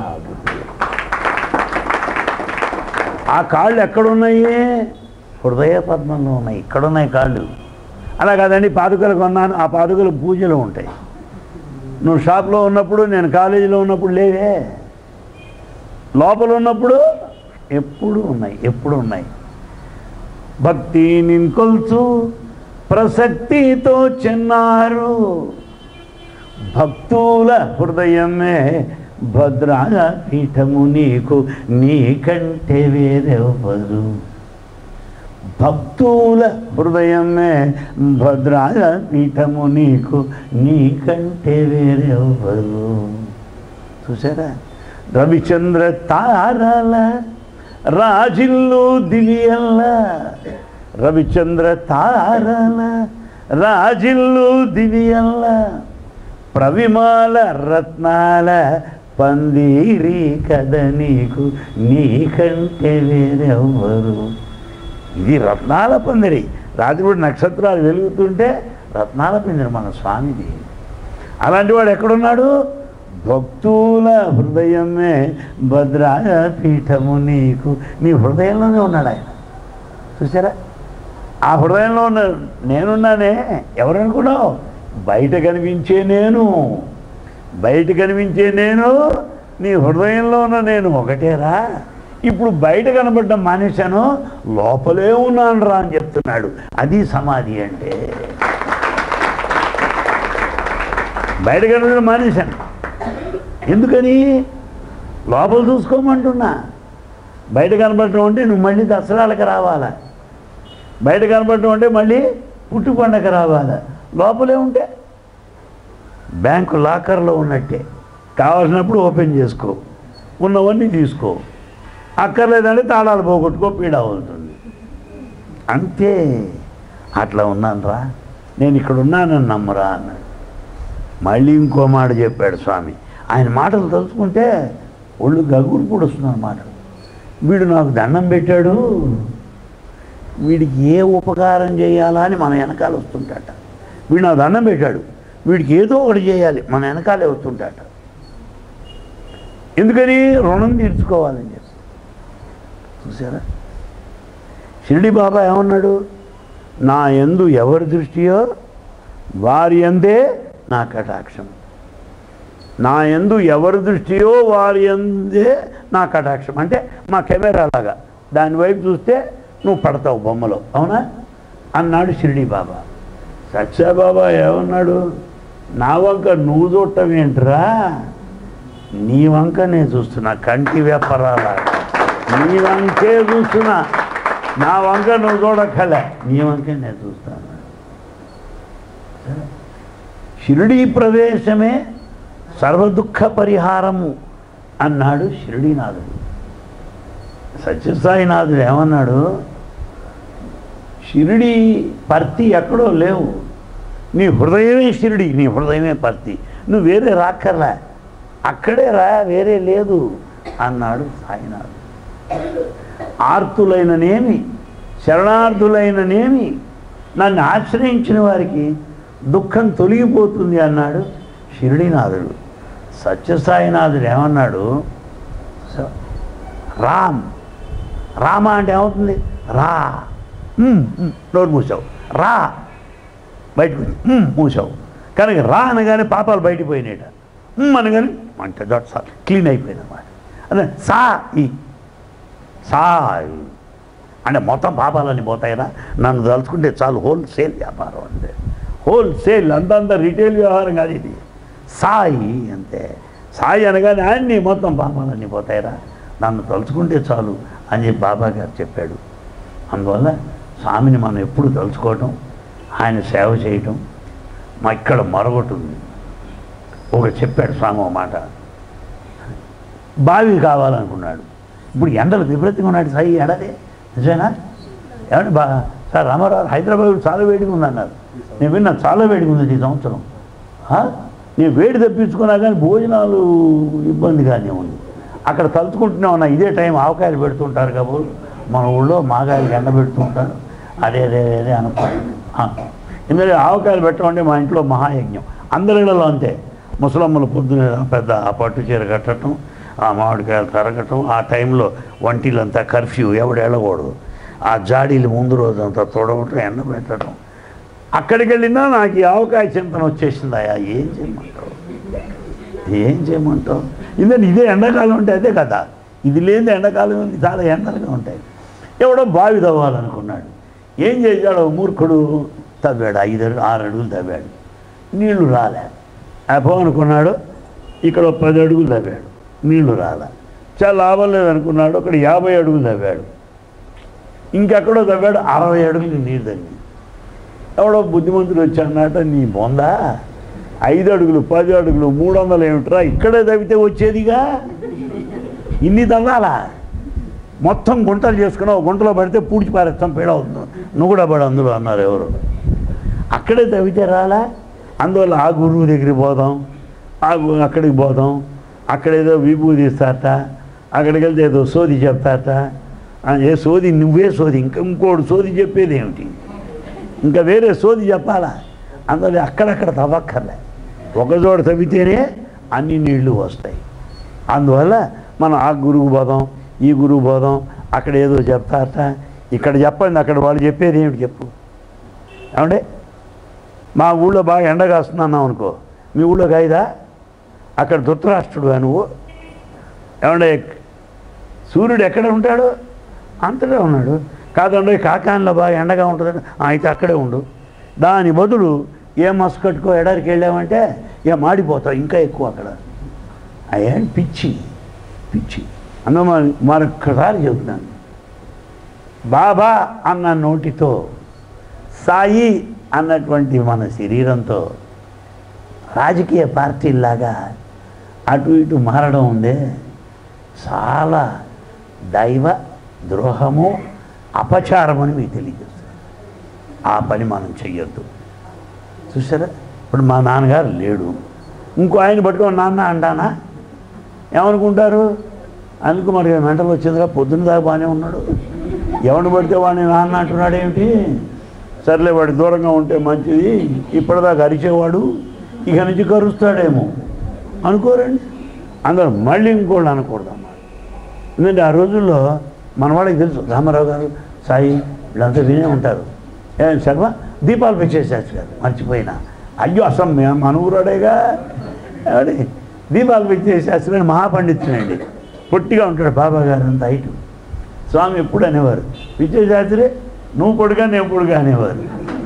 S1: ఆ కాళ్ళు ఎక్కడున్నాయి హృదయ పద్మంలో ఉన్నాయి ఇక్కడున్నాయి కాళ్ళు అలా కాదండి పాదుకలు కొన్నాను ఆ పాదుకలు పూజలో ఉంటాయి నువ్వు షాప్లో ఉన్నప్పుడు నేను కాలేజీలో ఉన్నప్పుడు లేవే లోపల ఉన్నప్పుడు ఎప్పుడు ఉన్నాయి ఎప్పుడు ఉన్నాయి భక్తి నిన్కొల్చు ప్రసక్తితో చెన్నారు భక్తుల హృదయమే భద్రాల పీఠము నీకు నీకంటే వేరెవ్వరు భక్తుల హృదయమే భద్రాల పీఠము నీకు నీకంటే వేరెవ్వరు చూసారా రవిచంద్ర తారల రాజిల్లు దివ్యల్ల రవిచంద్ర తారల రాజిల్లు దివ్యల్ల ప్రవిమాల రత్నాల పందిరి కథ నీకు నీకంటే వేరెవ్వరు ఇది రత్నాల పందిరి రాత్రిపూట నక్షత్రాలు వెలుగుతుంటే రత్నాల పందిరి మన స్వామిది అలాంటి వాడు ఎక్కడున్నాడు భక్తుల హృదయమే భద్రాయ పీఠము నీకు నీ హృదయంలోనే ఉన్నాడు ఆయన చూసారా ఆ హృదయంలో ఉన్న నేనున్నానే ఎవరనుకున్నావు బయట కనిపించే నేను బయట కనిపించే నేను నీ హృదయంలో ఉన్న నేను ఒకటేరా ఇప్పుడు బయట కనబడ్డం మానేశాను లోపలే ఉన్నాను రా అని చెప్తున్నాడు అది సమాధి అంటే బయట కనబడడం మానేశాను ఎందుకని లోపల చూసుకోమంటున్నా బయట కనబడటం అంటే నువ్వు మళ్ళీ దసరాలకు రావాలా బయట కనబడటం అంటే మళ్ళీ పుట్టు పండగ రావాలా లోపలే ఉంటే బ్యాంకు లాకర్లో ఉన్నట్టే కావాల్సినప్పుడు ఓపెన్ చేసుకో ఉన్నవన్నీ తీసుకో అక్కర్లేదంటే తాళాలు పోగొట్టుకో పీడ అవుతుంది అంతే అట్లా ఉన్నాను రా నేను ఇక్కడ ఉన్నానని నమ్మరా అన్నాడు మళ్ళీ ఇంకో మాట చెప్పాడు స్వామి ఆయన మాటలు తలుచుకుంటే ఒళ్ళు గగురు కూడా వస్తున్నారు మాటలు వీడు నాకు దండం పెట్టాడు వీడికి ఏ ఉపకారం చేయాలా అని మన వెనకాల వస్తుంటాట వీడు నాకు దండం పెట్టాడు వీడికి ఏదో ఒకటి చేయాలి మన వెనకాలే వస్తుంటాట ఎందుకని రుణం తీర్చుకోవాలని చెప్పి చూసారా షిరిడి బాబా ఏమన్నాడు నా ఎందు ఎవరి దృష్టియో వారి ఎందే నా కటాక్షం నా ఎందు ఎవరి దృష్టియో వారి ఎందే నా కటాక్షం అంటే మా కెమెరా లాగా దాని వైపు చూస్తే నువ్వు పడతావు బొమ్మలో అవునా అన్నాడు షిరిడి బాబా సత్యబాబా ఏమన్నాడు నా వంక నువ్వు చూడటం ఏంట్రా నీ వంక నేను చూస్తున్నా కంటి వ్యాపారాల నీ వంకే చూస్తున్నా నా వంక నువ్వు చూడక్కలే నీ వంకే నేను చూస్తాను షిరిడీ ప్రవేశమే సర్వదుఃఖ పరిహారము అన్నాడు షిరిడీనాథుడు సత్యసాయినాథుడు ఏమన్నాడు షిరిడి పర్తి ఎక్కడో లేవు నీ హృదయమే షిరిడి నీ హృదయమే పర్తి నువ్వు వేరే రాక్కర్లా అక్కడే రా వేరే లేదు అన్నాడు సాయినాథ్ ఆర్తులైననేమి శరణార్థులైననేమి నన్ను ఆశ్రయించిన వారికి దుఃఖం తొలగిపోతుంది అన్నాడు షిరిడీనాథుడు సత్యసాయినాథుడు ఏమన్నాడు స- రామ్ రామ అంటే ఏమవుతుంది రా ఉమ్, ఉమ్, నోరు మూసావు రా బయటకు ఉమ్, మూసావు కనుక రా అనగానే పాపాలు బయటికి పోయినాయట ఉమ్ అనగానే అంటే దట్ సా క్లీన్ అయిపోయింది అన్నమాట అదే సా ఈ సా ఈ. అంటే మొత్తం పాపాలన్నీ పోతాయిరా నన్ను తలుచుకుంటే చాలు హోల్సేల్ వ్యాపారం అంతే హోల్సేల్ అంతంత రిటైల్ వ్యవహారం కాదు ఇది సాయి అంతే సాయి అనగానే అన్నీ మొత్తం పాపాలన్నీ పోతాయిరా నన్ను తలుచుకుంటే చాలు అని చెప్పి బాబా గారు చెప్పాడు అందువల్ల స్వామిని మనం ఎప్పుడు తలుచుకోవటం ఆయన సేవ చేయటం మా ఇక్కడ మరొకటి ఉంది ఒకటి చెప్పాడు స్వామి ఒక మాట బావి కావాలనుకున్నాడు ఇప్పుడు ఎండలు విపరీతంగా ఉన్నాడు సాయి ఎడదే నిజమేనా ఏమంటే బా సార్ రామారావు హైదరాబాద్ చాలా వేడిగా ఉందన్నారు నేను విన్నా చాలా వేడిగా ఉంది ఈ సంవత్సరం ఆ? నేను వేడి తెప్పించుకున్నా కానీ భోజనాలు ఇబ్బందిగానే ఉంది అక్కడ తలుచుకుంటూనే ఉన్నా ఇదే టైం ఆవకాయలు పెడుతుంటారు కాబోలు మన ఊళ్ళో మాగాయలు ఎండ పెడుతుంటారు అదే అదే అదే అనుకోండి ఎందుకంటే ఆవకాయలు పెట్టమంటే మా ఇంట్లో మహాయజ్ఞం అందరిలో అంతే ముసలమ్మలు పొద్దున పెద్ద ఆ పట్టు చీర కట్టడం ఆ మామిడికాయలు తరగటం ఆ టైంలో వంటిలంతా కర్ఫ్యూ ఎవడు వెళ్ళకూడదు ఆ జాడీలు ముందు రోజంతా తొడవటం ఎండ పెట్టడం అక్కడికి వెళ్ళినా నాకు ఈ ఆవకాయ చింతన వచ్చేసింది అయ్యా ఏం చేయమంటావు ఏం చేయమంటావు ఇందని ఇదే ఎండాకాలం ఉంటే అదే కదా ఇది లేని ఎండాకాలం ఉంది చాలా ఎండలుగా ఉంటాయి ఎవడో బావి తవ్వాలనుకున్నాడు ఏం చేశాడు ఓ మూర్ఖుడు తవ్వాడు ఐదు అడుగు- ఆరు అడుగులు తవ్వాడు నీళ్లు రాలే అపో అనుకున్నాడు ఇక్కడ ఓ పది అడుగులు తవ్వాడు నీళ్లు రాలే చాలా లాభం లేదనుకున్నాడు అక్కడ యాభై అడుగులు తవ్వాడు ఇంకెక్కడో తవ్వాడు అరవై అడుగులు నీరు తగ్గింది ఎవడో బుద్ధిమంతుడు వచ్చి అన్నట నీ బొందా ఐదు అడుగులు పది అడుగులు మూడు వందలు ఏమిట్రా ఇక్కడే తవ్వితే వచ్చేదిగా ఇన్ని తవ్వాలా మొత్తం గుంటలు చేసుకుని ఒక గుంటలో పడితే పూడ్చి పారేస్తాం పేడ అవుతుంది నువ్వు కూడా పడు అందులో అన్నారు ఎవరు అక్కడే తవ్వితే రాలా అందువల్ల ఆ గురువు దగ్గరికి పోదాం ఆ గు- అక్కడికి పోదాం అక్కడేదో విభూతి ఇస్తారట అక్కడికి వెళ్తే ఏదో సోది చెప్తారట ఆ, ఏ సోది నువ్వే సోది ఇంకా ఇంకోటి సోది చెప్పేది ఏమిటి ఇంకా వేరే సోది చెప్పాలా అందులో అక్కడక్కడ తవ్వక్కర్లే ఒక చోట తవ్వితేనే అన్ని నీళ్లు వస్తాయి అందువల్ల మనం ఆ గురువు పోదాం ఈ గురువు పోదాం అక్కడ ఏదో చెప్తారట ఇక్కడ చెప్పండి అక్కడ వాళ్ళు చెప్పేది ఏమిటి చెప్పు ఏమంటే మా ఊళ్ళో బాగా ఎండ కాస్తున్నావు అనుకో మీ ఊళ్ళో కాయిదా అక్కడ ధృతరాష్ట్రుడు నువ్వు ఏమంటే సూర్యుడు ఎక్కడ ఉంటాడు అంతటా ఉన్నాడు కాదండి కాకాన్లో బాగా ఎండగా ఉంటుంది "ఆ, అయితే అక్కడే ఉండు దాని బదులు ఏ మస్కట్కో ఎడారికి వెళ్ళామంటే ఇక మాడిపోతావు ఇంకా ఎక్కువ అక్కడ అయ్యా పిచ్చి పిచ్చి అన్న మరి మరొక్కసారి చెబుతున్నాను బాబా అన్న నోటితో సాయి అన్నటువంటి మన శరీరంతో రాజకీయ పార్టీలాగా అటు ఇటు మారడం ఉందే చాలా దైవ ద్రోహము అపచారం అని మీకు తెలియజేస్తుంది ఆ పని మనం చెయ్యొద్దు చూసారా ఇప్పుడు మా నాన్నగారు లేడు ఇంకో ఆయన పట్టుకొని నాన్న అంటానా ఏమనుకుంటారు అందుకు మరి మెంటలు వచ్చిందిగా పొద్దున్న దాకా బాగానే ఉన్నాడు ఎవరిని పడితే వాడిని నాన్న అంటున్నాడు ఏమిటి సర్లే వాడి దూరంగా ఉంటే మంచిది ఇప్పటిదాకా అరిచేవాడు ఇక నుంచి కరుస్తాడేమో అనుకోరండి అందరూ మళ్ళీ ఇంకోళ్ళు అనకూడదమ్మా ఎందుకంటే ఆ రోజుల్లో మన వాళ్ళకి తెలుసు రామారావు గారు సాయి వీళ్ళంతా వినే ఉంటారు ఏ శర్మ దీపాలు పెట్టేసేచ్చు గారు మర్చిపోయినా అయ్యో అసలు మే- మన ఊరాడేగా ఏమండి దీపాలు పెట్టేసేస్తారు అని మహాపండితుడండి పొట్టిగా ఉంటాడు బాబా గారు అంత హైటు స్వామి ఎప్పుడు అనేవారు విజయశాస్త్రి నువ్వు పొడుగా నేను పొడుగా అనేవారు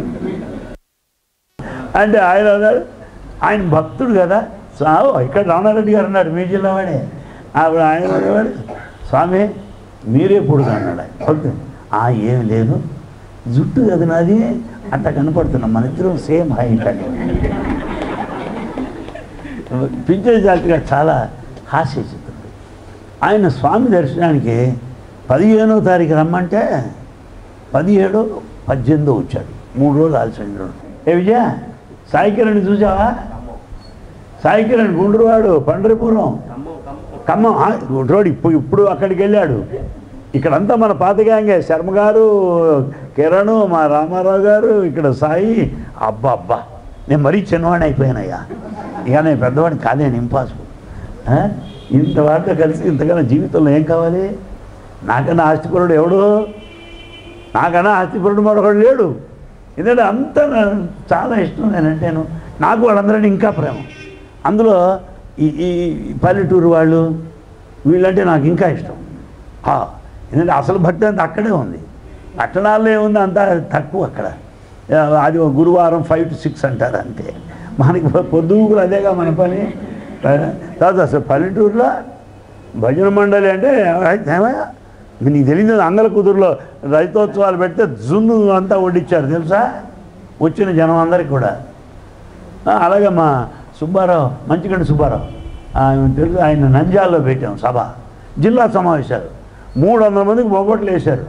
S1: అంటే ఆయన అన్నాడు ఆయన భక్తుడు కదా స్వామి ఇక్కడ రామారెడ్డి గారు అన్నాడు మీ జిల్లా వాడే అప్పుడు ఆయన అనేవాడు స్వామి మీరే పొడుగు అన్నాడు ఆయన భక్తుడు "ఆ, ఏం లేదు జుట్టు కదా నాది అట్లా కనపడుతున్నాం మన ఇద్దరం సేమ్ హైట్ అని పింఛన్ జాతిగా చాలా హాస్యచిత్రుడు ఆయన స్వామి దర్శనానికి పదిహేనో తారీఖు రమ్మంటే పదిహేడు పద్దెనిమిదో వచ్చాడు మూడు రోజులు ఆలస్యం ఏ విజయ సాయికిరణ్ చూసావా సాయికిరణ్ గుండ్రువాడు పండరిపురం ఖమ్మం ఆ, రోడ్ ఇప్పుడు ఇప్పుడు అక్కడికి వెళ్ళాడు ఇక్కడంతా మన పాత గ్యాంగే శర్మ గారు కిరణ్ మా రామారావు గారు ఇక్కడ సాయి అబ్బా అబ్బా నేను మరీ చిన్నవాడిని అయిపోయానయ్యా ఇక నేను పెద్దవాడిని కాలేను ఇంపాసిబుల్ ఆ? ఇంత వాడితో కలిసి ఇంతకన్నా జీవితంలో ఏం కావాలి నాకన్నా ఆస్తిపరుడు ఎవడు నాకన్నా ఆస్తిపరుడు మరొకడు లేడు ఎందుకంటే అంత నా- చాలా ఇష్టం నేనంటేను నాకు వాళ్ళందరినీ ఇంకా ప్రేమ అందులో ఈ ఈ ఈ పల్లెటూరు వాళ్ళు వీళ్ళంటే నాకు ఇంకా ఇష్టం ఆ, ఎందుకంటే అసలు భక్తి అంతా అక్కడే ఉంది పట్టణాల్లో ఏముంది అంతా తక్కువ అక్కడ ఆ, అది ఒక గురువారం ఫైవ్ టు సిక్స్ అంటారు అంతే మనకి పొద్దుగులు అదేగా మన పని ఆ, తర్వాత అసలు పల్లెటూరులో భజన మండలి అంటే ఏమయ్యా నీకు తెలియదు అంగల కుదురులో రైతోత్సవాలు పెడితే జున్ను అంతా వడ్డిచ్చారు తెలుసా వచ్చిన జనం అందరికి కూడా ఆ, అలాగే మా సుబ్బారావు మంచిగండి సుబ్బారావు ఆయన తెలుసు ఆయన నంద్యాలలో పెట్టాం సభ జిల్లా సమావేశాలు మూడు వందల మందికి పోగొట్లు వేశారు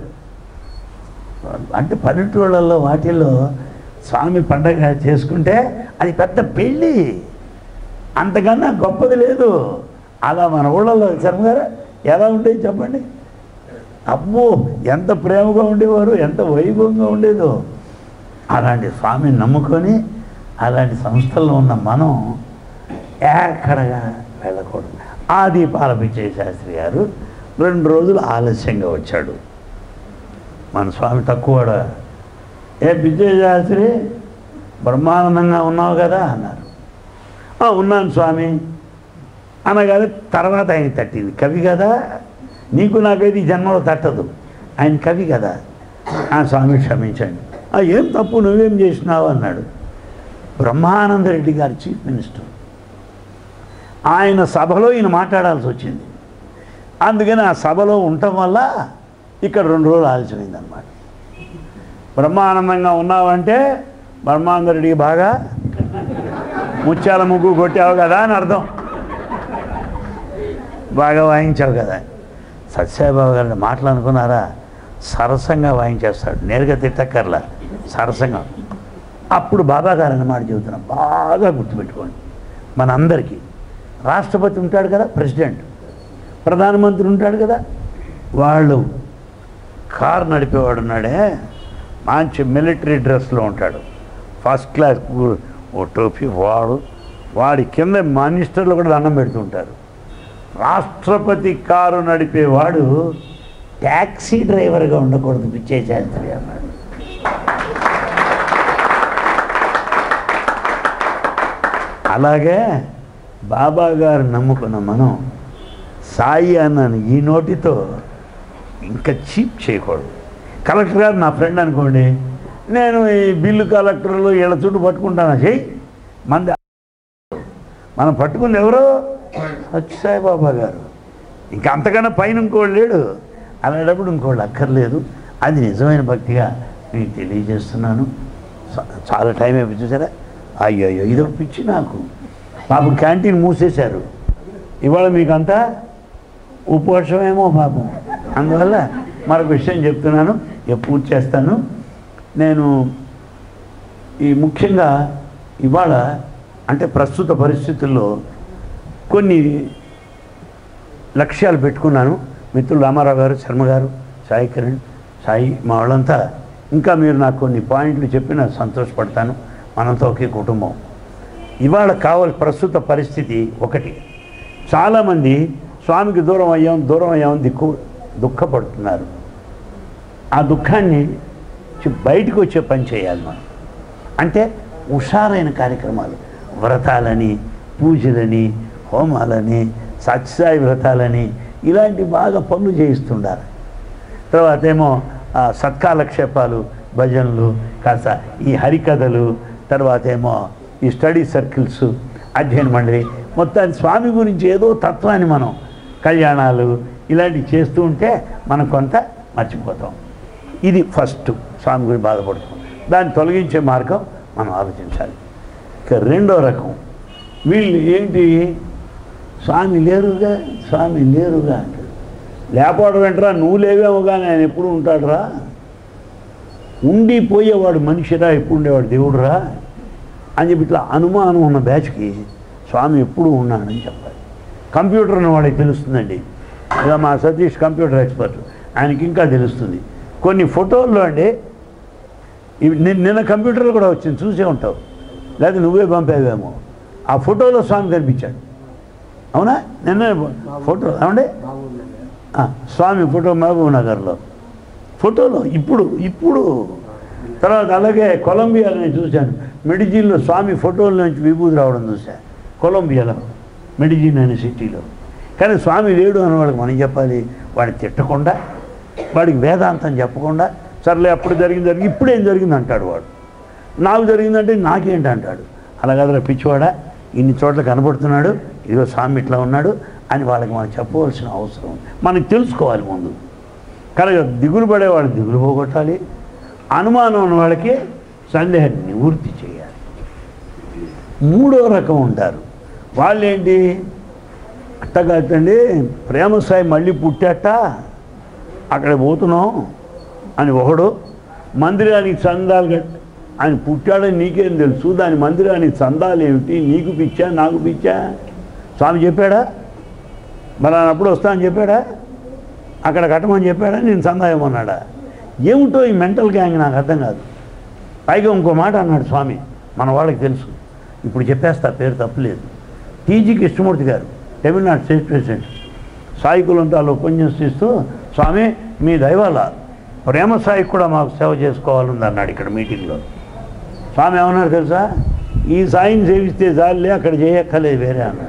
S1: అంటే పల్లెటూళ్ళల్లో వాటిల్లో స్వామి పండగ చేసుకుంటే అది పెద్ద పెళ్ళి అంతకన్నా గొప్పది లేదు అలా మన ఊళ్ళల్లో శర్మ గారు ఎలా ఉండేది చెప్పండి అబ్బో ఎంత ప్రేమగా ఉండేవారు ఎంత వైభవంగా ఉండేదో అలాంటి స్వామిని నమ్ముకొని అలాంటి సంస్థల్లో ఉన్న మనం ఎక్కడగా వెళ్ళకూడదు ఆది పాలపిచ్చే శాస్త్రి గారు రెండు రోజులు ఆలస్యంగా వచ్చాడు మన స్వామి తక్కువడా ఏ పిచ్చే శాస్త్రి బ్రహ్మానందంగా ఉన్నావు కదా అన్నారు "ఆ, ఉన్నాను స్వామి అనగానే తర్వాత ఆయన తట్టింది కవి కదా నీకు నాకైతే ఈ జన్మలో తట్టదు ఆయన కవి కదా ఆ స్వామి క్షమించండి "ఆ, ఏం తప్పు నువ్వేం చేసినావు అన్నాడు బ్రహ్మానంద రెడ్డి గారు చీఫ్ మినిస్టర్ ఆయన సభలో ఈయన మాట్లాడాల్సి వచ్చింది అందుకని ఆ సభలో ఉండటం వల్ల ఇక్కడ రెండు రోజులు ఆలస్యమైంది అనమాట బ్రహ్మానందంగా ఉన్నావంటే బ్రహ్మానంద రెడ్డికి బాగా ముత్యాల ముగ్గు కొట్టావు కదా అని అర్థం బాగా వాయించావు కదా సత్యసాయిబాబు గారిని మాటలు అనుకున్నారా సరసంగా వాయించేస్తాడు నేరుగా తిట్టక్కర్లా సరసంగా అప్పుడు బాబా గారు అన్నమాట చెబుతున్నాం బాగా గుర్తుపెట్టుకోండి మనందరికీ రాష్ట్రపతి ఉంటాడు కదా ప్రెసిడెంట్ ప్రధానమంత్రి ఉంటాడు కదా వాళ్ళు కారు నడిపేవాడు ఉన్నాడే మంచి మిలిటరీ డ్రెస్లో ఉంటాడు ఫస్ట్ క్లాస్ గు- ఓ టోపీ వాడు వాడి కింద మినిస్టర్లు కూడా దండం పెడుతుంటారు రాష్ట్రపతి కారు నడిపేవాడు ట్యాక్సీ డ్రైవర్గా ఉండకూడదు పిచ్చే శాస్త్రి అన్నాడు అలాగే బాబా గారు నమ్ముకున్న మనం సాయి అన్నాను ఈ నోటితో ఇంకా చీప్ చేయకూడదు కలెక్టర్ గారు నా ఫ్రెండ్ అనుకోండి నేను ఈ బిల్లు కలెక్టర్లు వీళ్ళ చుట్టూ పట్టుకుంటాను చెయ్యి మంది మనం పట్టుకుంది ఎవరు సత్యసాయి బాబా గారు ఇంకా అంతకన్నా పైన ఇంకోళ్ళు లేడు అలాంటప్పుడు ఇంకోళ్ళు అక్కర్లేదు అది నిజమైన భక్తిగా మీకు తెలియజేస్తున్నాను చా- చాలా టైం అయిపోయి చూసారా అయ్యో అయ్యో ఇదో పిచ్చి నాకు పాపం క్యాంటీన్ మూసేశారు ఇవాళ మీకంతా ఉపవాసమేమో పాపం అందువల్ల మరొక విషయం చెప్తున్నాను ఇక పూర్తి చేస్తాను నేను ఈ ముఖ్యంగా ఇవాళ అంటే ప్రస్తుత పరిస్థితుల్లో కొన్ని లక్ష్యాలు పెట్టుకున్నాను మిత్రులు రామారావు గారు శర్మ గారు సాయి కిరణ్ సాయి మా వాళ్ళంతా ఇంకా మీరు నాకు కొన్ని పాయింట్లు చెప్పిన సంతోషపడతాను మనంతా ఒకే కుటుంబం ఇవాళ కావాలి ప్రస్తుత పరిస్థితి ఒకటి చాలామంది స్వామికి దూరం అయ్యాం దూరం అయ్యాం దిక్కు దుఃఖపడుతున్నారు ఆ దుఃఖాన్ని చి- బయటకు వచ్చే పని చేయాలి మనం అంటే హుషారైన కార్యక్రమాలు వ్రతాలని పూజలని హోమాలని సత్యసాయి వ్రతాలని ఇలాంటి బాగా పనులు చేయిస్తుండాలి తర్వాత ఏమో ఆ, సత్కాలక్షేపాలు భజనలు కాస్త ఈ హరికథలు తర్వాత ఏమో ఈ స్టడీ సర్కిల్స్ అధ్యయన మండలి మొత్తాన్ని స్వామి గురించి ఏదో తత్వాన్ని మనం కళ్యాణాలు ఇలాంటివి చేస్తూ ఉంటే మనం కొంత మర్చిపోతాం ఇది ఫస్ట్ స్వామి గురించి బాధపడుతాం దాన్ని తొలగించే మార్గం మనం ఆలోచించాలి ఇక రెండో రకం వీళ్ళు ఏంటి స్వామి లేరుగా స్వామి లేరుగా అంటాడు లేకపోవడం వెంటరా నువ్వు లేవేమోగా ఆయన ఎప్పుడు ఉంటాడురా ఉండిపోయేవాడు మనిషిరా ఎప్పుడు ఉండేవాడు దేవుడురా అని చెప్పి ఇట్లా అనుమానం ఉన్న బ్యాచ్కి స్వామి ఎప్పుడు ఉన్నాడని చెప్పాలి కంప్యూటర్ ఉన్న వాడికి తెలుస్తుందండి ఇలా మా సతీష్ కంప్యూటర్ ఎక్స్పర్ట్ ఆయనకి ఇంకా తెలుస్తుంది కొన్ని ఫోటోల్లో అండి ఇవి నిన్న నిన్న కంప్యూటర్లో కూడా వచ్చింది చూసే ఉంటావు లేదా నువ్వే పంపావేమో ఆ ఫోటోలో స్వామి కనిపించాడు అవునా నిన్న ఫోటో ఏమండి ఆ, స్వామి ఫోటో మహబూబ్ నగర్లో ఫోటోలో ఇప్పుడు ఇప్పుడు తర్వాత అలాగే కొలంబియాలో నేను చూశాను మెడిజిన్లో స్వామి ఫోటోల నుంచి విభూతి రావడం చూశాను కొలంబియాలో మెడిజిన్ అనే సిటీలో కానీ స్వామి లేడు అని వాళ్ళకి మనం చెప్పాలి వాడిని తిట్టకుండా వాడికి వేదాంతం చెప్పకుండా సర్లే అప్పుడు జరిగింది జరిగి ఇప్పుడేం జరిగింది అంటాడు వాడు నాకు జరిగిందంటే నాకేంటి అంటాడు అలా కదరా పిచ్చివాడా ఇన్ని చోట్ల కనబడుతున్నాడు ఇదిగో స్వామి ఇట్లా ఉన్నాడు అని వాళ్ళకి మనం చెప్పవలసిన అవసరం ఉంది. మనకి తెలుసుకోవాలి ముందు కనుక దిగులు పడేవాడు దిగులు పోగొట్టాలి అనుమానం ఉన్న వాళ్ళకి సందేహం నివృత్తి చేయాలి మూడో రకం ఉంటారు వాళ్ళేంటి అట్టగట్టండి ప్రేమ సాయి మళ్ళీ పుట్టాట అక్కడ పోతున్నాం అని ఒకడు మందిరానికి చందాలు కట్ ఆయన పుట్టాడని నీకేం తెలుసు దాని మందిరానికి చందాలు ఏమిటి నీకు పిచ్చా నాకు పిచ్చా స్వామి చెప్పాడా మరి ఆయన అప్పుడు వస్తా అని చెప్పాడా అక్కడ కట్టమని చెప్పాడా నేను చందా ఇవ్వమన్నాడా ఏమిటో ఈ మెంటల్ గ్యాంగ్ నాకు అర్థం కాదు పైగా ఇంకో మాట అన్నాడు స్వామి మన వాళ్ళకి తెలుసు ఇప్పుడు చెప్పేస్తా పేరు తప్పులేదు టీజీ కృష్ణమూర్తి గారు తమిళనాడు స్టేట్ ప్రెసిడెంట్ సాయి కులంతాలు ఉపన్యసిస్తూ స్వామి మీ దైవాల ప్రేమ సాయికి కూడా మాకు సేవ చేసుకోవాలని అన్నాడు ఇక్కడ మీటింగ్లో స్వామి ఏమన్నారు తెలుసా ఈ సాయిని సేవిస్తే చాలే అక్కడ చేయక్కర్లేదు వేరే అన్నాడు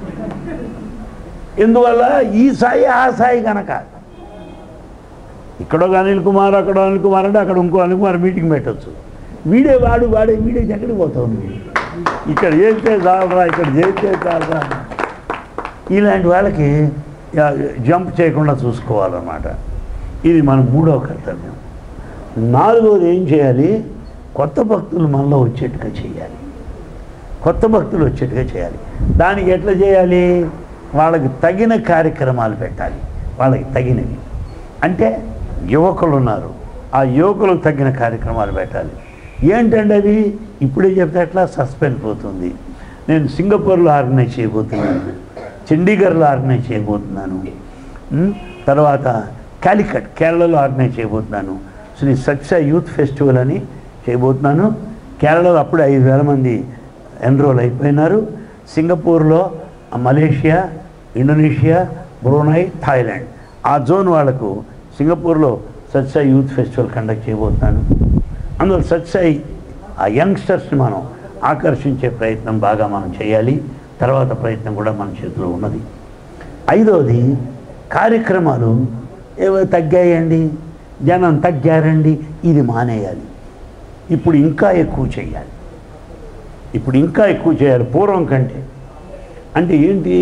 S1: ఎందువల్ల ఈ సాయి ఆ సాయి కనుక ఇక్కడో ఒక అనిల్ కుమార్ అక్కడ అనిల్ కుమార్ అంటే అక్కడ ఇంకో అనిల్ కుమార్ మీటింగ్ పెట్టచ్చు వీడే వాడు వాడే వీడే ఎక్కడికి పోతావు నువ్వు ఇక్కడ చేస్తే చాలరా ఇక్కడ చేస్తే చాలరా ఇలాంటి వాళ్ళకి యా, జంప్ చేయకుండా చూసుకోవాలన్నమాట ఇది మన మూడవ కర్తవ్యం నాలుగవది ఏం చేయాలి కొత్త భక్తులు మనలో వచ్చేట్టుగా చేయాలి కొత్త భక్తులు వచ్చేట్టుగా చేయాలి దానికి ఎట్లా చేయాలి వాళ్ళకి తగిన కార్యక్రమాలు పెట్టాలి వాళ్ళకి తగినవి అంటే యువకులు ఉన్నారు ఆ యువకులకు తగిన కార్యక్రమాలు పెట్టాలి ఏంటంటే అవి ఇప్పుడే చెప్తే ఎట్లా సస్పెండ్ పోతుంది నేను సింగపూర్లో ఆర్గనైజ్ చేయబోతున్నాను చండీగఢ్లో ఆర్గనైజ్ చేయబోతున్నాను ఉమ్, తర్వాత కాలికట్ కేరళలో ఆర్గనైజ్ చేయబోతున్నాను శ్రీ సత్య యూత్ ఫెస్టివల్ అని చేయబోతున్నాను కేరళలో అప్పుడే ఐదు వేల మంది ఎన్రోల్ అయిపోయినారు సింగపూర్లో మలేషియా ఇండోనేషియా బ్రూనై థాయిలాండ్ ఆ జోన్ వాళ్ళకు సింగపూర్లో సత్సాయి యూత్ ఫెస్టివల్ కండక్ట్ చేయబోతున్నాను అందులో సత్సాయి ఆ యంగ్స్టర్స్ని మనం ఆకర్షించే ప్రయత్నం బాగా మనం చేయాలి తర్వాత ప్రయత్నం కూడా మన చేతిలో ఉన్నది ఐదవది కార్యక్రమాలు ఏవో తగ్గాయండి జనం తగ్గారండి ఇది మానేయాలి ఇప్పుడు ఇంకా ఎక్కువ చేయాలి ఇప్పుడు ఇంకా ఎక్కువ చేయాలి పూర్వం కంటే అంటే ఏంటి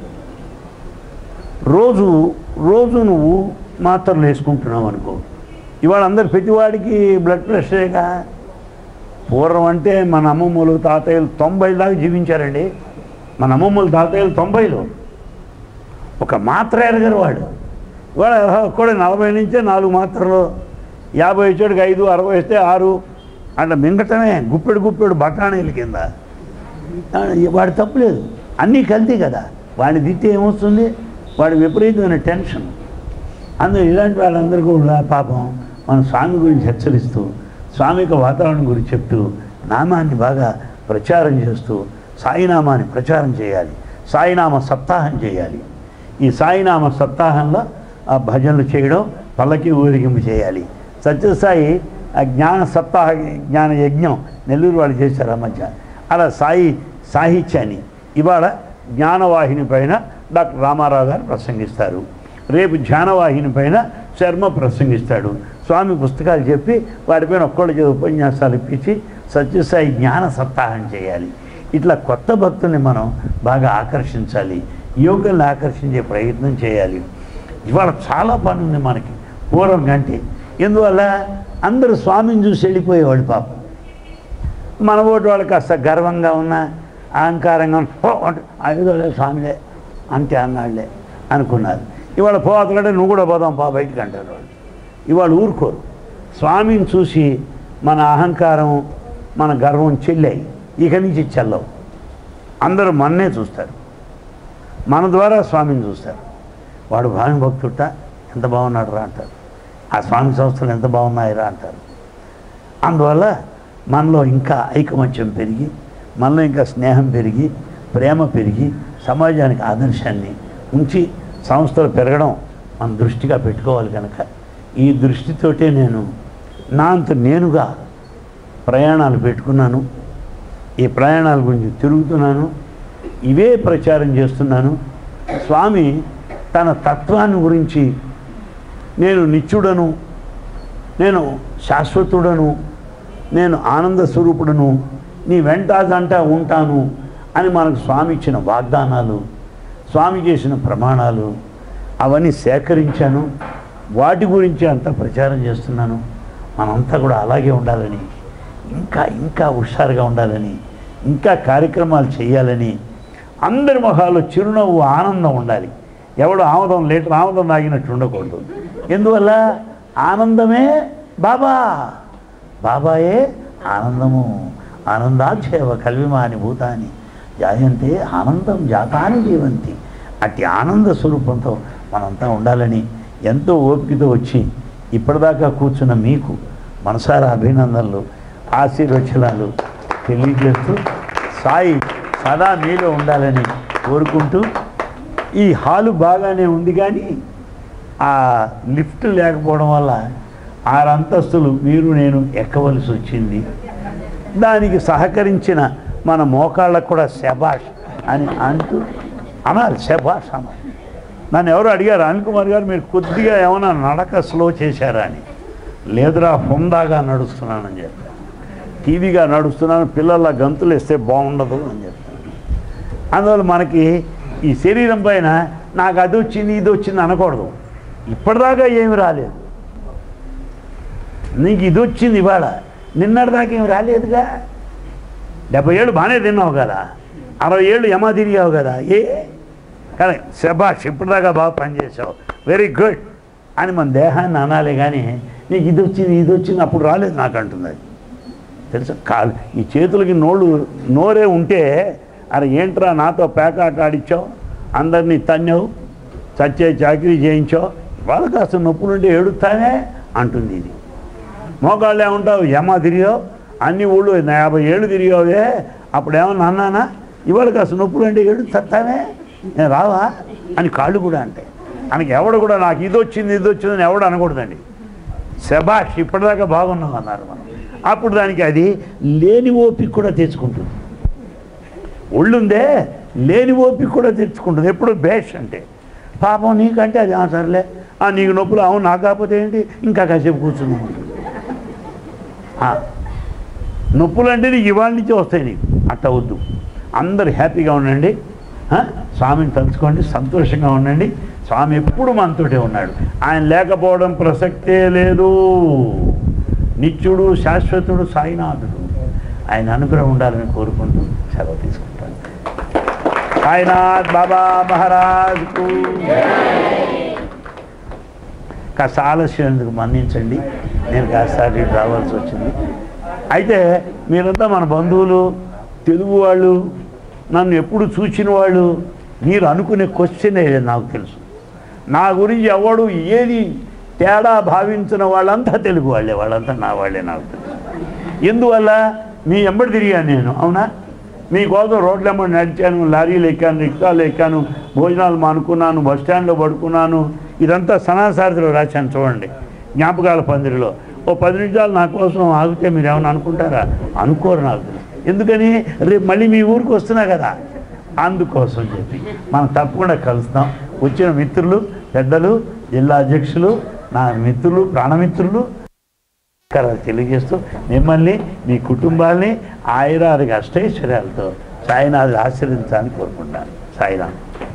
S1: రోజు రోజు నువ్వు మాత్రలు వేసుకుంటున్నావు అనుకో ఇవాళ అందరు ప్రతివాడికి బ్లడ్ ప్రెషరేగా పూర్వం అంటే మన అమ్మమ్మలు తాతయ్యలు తొంభై దాకా జీవించారండి మన అమ్మమ్మలు తాతయ్యలు తొంభైలో ఒక మాత్ర ఎరగరు వాడు వాడు కూడా నలభై నుంచే నాలుగు మాత్రలు యాభై వచ్చేటికి ఐదు అరవై వస్తే ఆరు అంటే మింగటమే గుప్పెడు గుప్పెడు బఠానీల కింద ఆ, వాడి తప్పులేదు అన్నీ కల్తీ కదా వాడిని తిట్టే ఏమొస్తుంది వాడి విపరీతమైన టెన్షన్ అందులో ఇలాంటి వాళ్ళందరూ కూడా పాపం మన స్వామి గురించి హెచ్చరిస్తూ స్వామిక వాతావరణం గురించి చెప్తూ నామాన్ని బాగా ప్రచారం చేస్తూ సాయినామాన్ని ప్రచారం చేయాలి సాయినామ సప్తాహం చేయాలి ఈ సాయినామ సప్తాహంలో ఆ భజనలు చేయడం పల్లకి ఊరిగింపు చేయాలి సత్యసాయి ఆ జ్ఞాన సప్తాహ జ్ఞాన యజ్ఞం నెల్లూరు వాళ్ళు చేశారు ఆ మధ్య అలా సాయి సాహిత్యాన్ని ఇవాళ జ్ఞానవాహిని పైన డాక్టర్ రామారావు గారు ప్రసంగిస్తారు రేపు ధ్యానవాహిని పైన శర్మ ప్రసంగిస్తాడు స్వామి పుస్తకాలు చెప్పి వాటిపైన ఒక్కళ్ళు చేతి ఉపన్యాసాలు ఇప్పించి సత్యసాయి జ్ఞాన సప్తాహం చేయాలి ఇట్లా కొత్త భక్తుల్ని మనం బాగా ఆకర్షించాలి యోగుల్ని ఆకర్షించే ప్రయత్నం చేయాలి ఇవాళ చాలా పని ఉంది మనకి పూర్వం కంటే ఎందువల్ల అందరూ స్వామిని చూసి వెళ్ళిపోయేవాడు పాపం మన ఓటు వాళ్ళు కాస్త గర్వంగా ఉన్న అహంకారంగా ఉన్న, "ఓ, అంటే ఐదోలే స్వామిలే అంతే అన్నాళ్లే అనుకున్నారు ఇవాళ పోతలంటే నువ్వు కూడా పోదాం పా బయటికి అంటారు వాళ్ళు ఇవాళ ఊరుకోరు స్వామిని చూసి మన అహంకారం మన గర్వం చెల్లాయి ఇక నుంచి చెల్లవు అందరూ మన్నే చూస్తారు మన ద్వారా స్వామిని చూస్తారు వాడు భావి భక్తుట ఎంత బాగున్నాడు రా అంటారు ఆ స్వామి సంస్థలు ఎంత బాగున్నాయి రా అంటారు అందువల్ల మనలో ఇంకా ఐకమత్యం పెరిగి మనలో ఇంకా స్నేహం పెరిగి ప్రేమ పెరిగి సమాజానికి ఆదర్శాన్ని ఉంచి సంస్థలు పెరగడం మన దృష్టిగా పెట్టుకోవాలి కనుక ఈ దృష్టితోటే నేను నా అంత నేనుగా ప్రయాణాలు పెట్టుకున్నాను ఈ ప్రయాణాల గురించి తిరుగుతున్నాను ఇవే ప్రచారం చేస్తున్నాను స్వామి తన తత్వాన్ని గురించి నేను నిత్యుడను నేను శాశ్వతుడను నేను ఆనంద స్వరూపుడను నీ వెంటాదంట ఉంటాను అని మనకు స్వామి ఇచ్చిన వాగ్దానాలు స్వామి చేసిన ప్రమాణాలు అవన్నీ సేకరించాను వాటి గురించి అంతా ప్రచారం చేస్తున్నాను మనంతా కూడా అలాగే ఉండాలని ఇంకా ఇంకా హుషారుగా ఉండాలని ఇంకా కార్యక్రమాలు చేయాలని అందరి మొహాల్లో చిరునవ్వు ఆనందం ఉండాలి ఎవడు ఆమదం లీటర్ ఆమదం తాగినట్టు ఉండకూడదు ఎందువల్ల ఆనందమే బాబా బాబాయే ఆనందము ఆనందాక్షేవ కల్విమాని భూతాని జాయంతే ఆనందం జాతాని జీవంతి అట్టి ఆనంద స్వరూపంతో మనంతా ఉండాలని ఎంతో ఓపికతో వచ్చి ఇప్పటిదాకా కూర్చున్న మీకు మనసారా అభినందనలు ఆశీర్వచనాలు తెలియజేస్తూ సాయి సదా మీలో ఉండాలని కోరుకుంటూ ఈ హాలు బాగానే ఉంది కానీ ఆ లిఫ్ట్ లేకపోవడం వల్ల ఆరు అంతస్తులు మీరు నేను ఎక్కవలసి వచ్చింది దానికి సహకరించిన మన మోకాళ్ళకు కూడా శబాష్ అని అంటూ అనాలి శబాష్ అనాలి నన్ను ఎవరు అడిగారు అనిల్ కుమార్ గారు మీరు కొద్దిగా ఏమైనా నడక స్లో చేశారా అని లేదురా హుందాగా నడుస్తున్నానని చెప్పాను టీవీగా నడుస్తున్నాను పిల్లల గంతులు వేస్తే బాగుండదు అని చెప్పాను అందువల్ల మనకి ఈ శరీరం పైన నాకు అది వచ్చింది ఇది వచ్చింది అనకూడదు ఇప్పటిదాకా ఏమి రాలేదు నీకు ఇది వచ్చింది ఇవాళ నిన్నటిదాకా ఏమి రాలేదుగా డెబ్బై ఏళ్ళు బాగానే తిన్నావు కదా అరవై ఏళ్ళు యమా తిరిగావు కదా ఏ కానీ శబాష్ ఇప్పటిదాకా బాగా పనిచేసావు వెరీ గుడ్ అని మన దేహాన్ని అనాలి కానీ నీకు ఇది వచ్చింది ఇది వచ్చింది అప్పుడు రాలేదు నాకు అంటుంది అది తెలుసా కాలు ఈ చేతులకి నోళ్ళు నోరే ఉంటే అరే ఏంట్రా నాతో పేకాట ఆడిచ్చావు అందరినీ తన్నావు చచ్చే చాకరీ చేయించావు వాళ్ళ కాస్త నొప్పులుంటే ఏడుస్తానే అంటుంది ఇది మోకాళ్ళు ఏమంటావు ఏమా తిరిగావు అన్ని ఊళ్ళు యాభై ఏళ్ళు తిరిగావే అప్పుడు ఏమన్నా అన్నానా ఇవాళ కాస్త నొప్పులు అంటే ఏడు తత్తావే నేను రావా అని కాళ్ళు కూడా అంటే ఆయనకి ఎవడు కూడా నాకు ఇది వచ్చింది ఇది వచ్చిందని ఎవడు అనకూడదండి శబాష్ ఇప్పటిదాకా బాగున్నాం అన్నారు మనం అప్పుడు దానికి అది లేని ఓపిక కూడా తెచ్చుకుంటుంది ఒళ్ళుందే లేని ఓపిక కూడా తెచ్చుకుంటుంది ఎప్పుడు బేష్ అంటే పాపం నీకంటే అది "ఆ, సర్లే ఆ, నీకు నొప్పులు అవును నాకు కాకపోతే ఏంటి ఇంకా కాసేపు కూర్చున్నాం అంటుంది. ఆ, నొప్పులు అంటే నీకు ఇవాళ నుంచే వస్తాయి నీకు అట్ట వద్దు అందరు హ్యాపీగా ఉండండి ఆ, స్వామిని తలుచుకోండి సంతోషంగా ఉండండి స్వామి ఎప్పుడు మనతోటే ఉన్నాడు ఆయన లేకపోవడం ప్రసక్తే లేదు నిత్యుడు శాశ్వతుడు సాయినాథుడు ఆయన అనుగ్రహం ఉండాలని కోరుకుంటూ సెలవు తీసుకుంటాను సాయినాథ్ బాబా మహారాజ్కు కాస్త ఆలస్యం ఎందుకు మన్నించండి నేను కాస్త అటు ఇటు రావాల్సి వచ్చింది అయితే మీరంతా మన బంధువులు తెలుగు వాళ్ళు నన్ను ఎప్పుడు చూసిన వాళ్ళు మీరు అనుకునే క్వశ్చనే నాకు తెలుసు నా గురించి ఎవడు ఏది తేడా భావించిన వాళ్ళంతా తెలుగు వాళ్ళే వాళ్ళంతా నా వాళ్ళే నాకు తెలుసు ఎందువల్ల మీ ఎంబడి తిరిగాను నేను అవునా మీకోసం రోడ్ల ఎంబడి నడిచాను లారీలు ఎక్కాను రిక్షాలు ఎక్కాను భోజనాలు మానుకున్నాను బస్ స్టాండ్లో పడుకున్నాను ఇదంతా సనాసారథిలో రాశాను చూడండి జ్ఞాపకాల పందిరిలో ఓ పది నిమిషాలు నా కోసం ఆగితే మీరు ఏమైనా అనుకుంటారా అనుకోరు నాకు తెలుసు. ఎందుకని రేపు మళ్ళీ మీ ఊరికి వస్తున్నా కదా అందుకోసం చెప్పి మనం తప్పకుండా కలుస్తాం వచ్చిన మిత్రులు పెద్దలు జిల్లా అధ్యక్షులు నా మిత్రులు ప్రాణమిత్రులు నమస్కారాలు తెలియజేస్తూ మిమ్మల్ని మీ కుటుంబాల్ని ఆయురాదిగా అష్టైశ్వర్యాలతో సాయినాథ్ ఆశీర్వదించాలని కోరుకుంటాను సాయిరామ్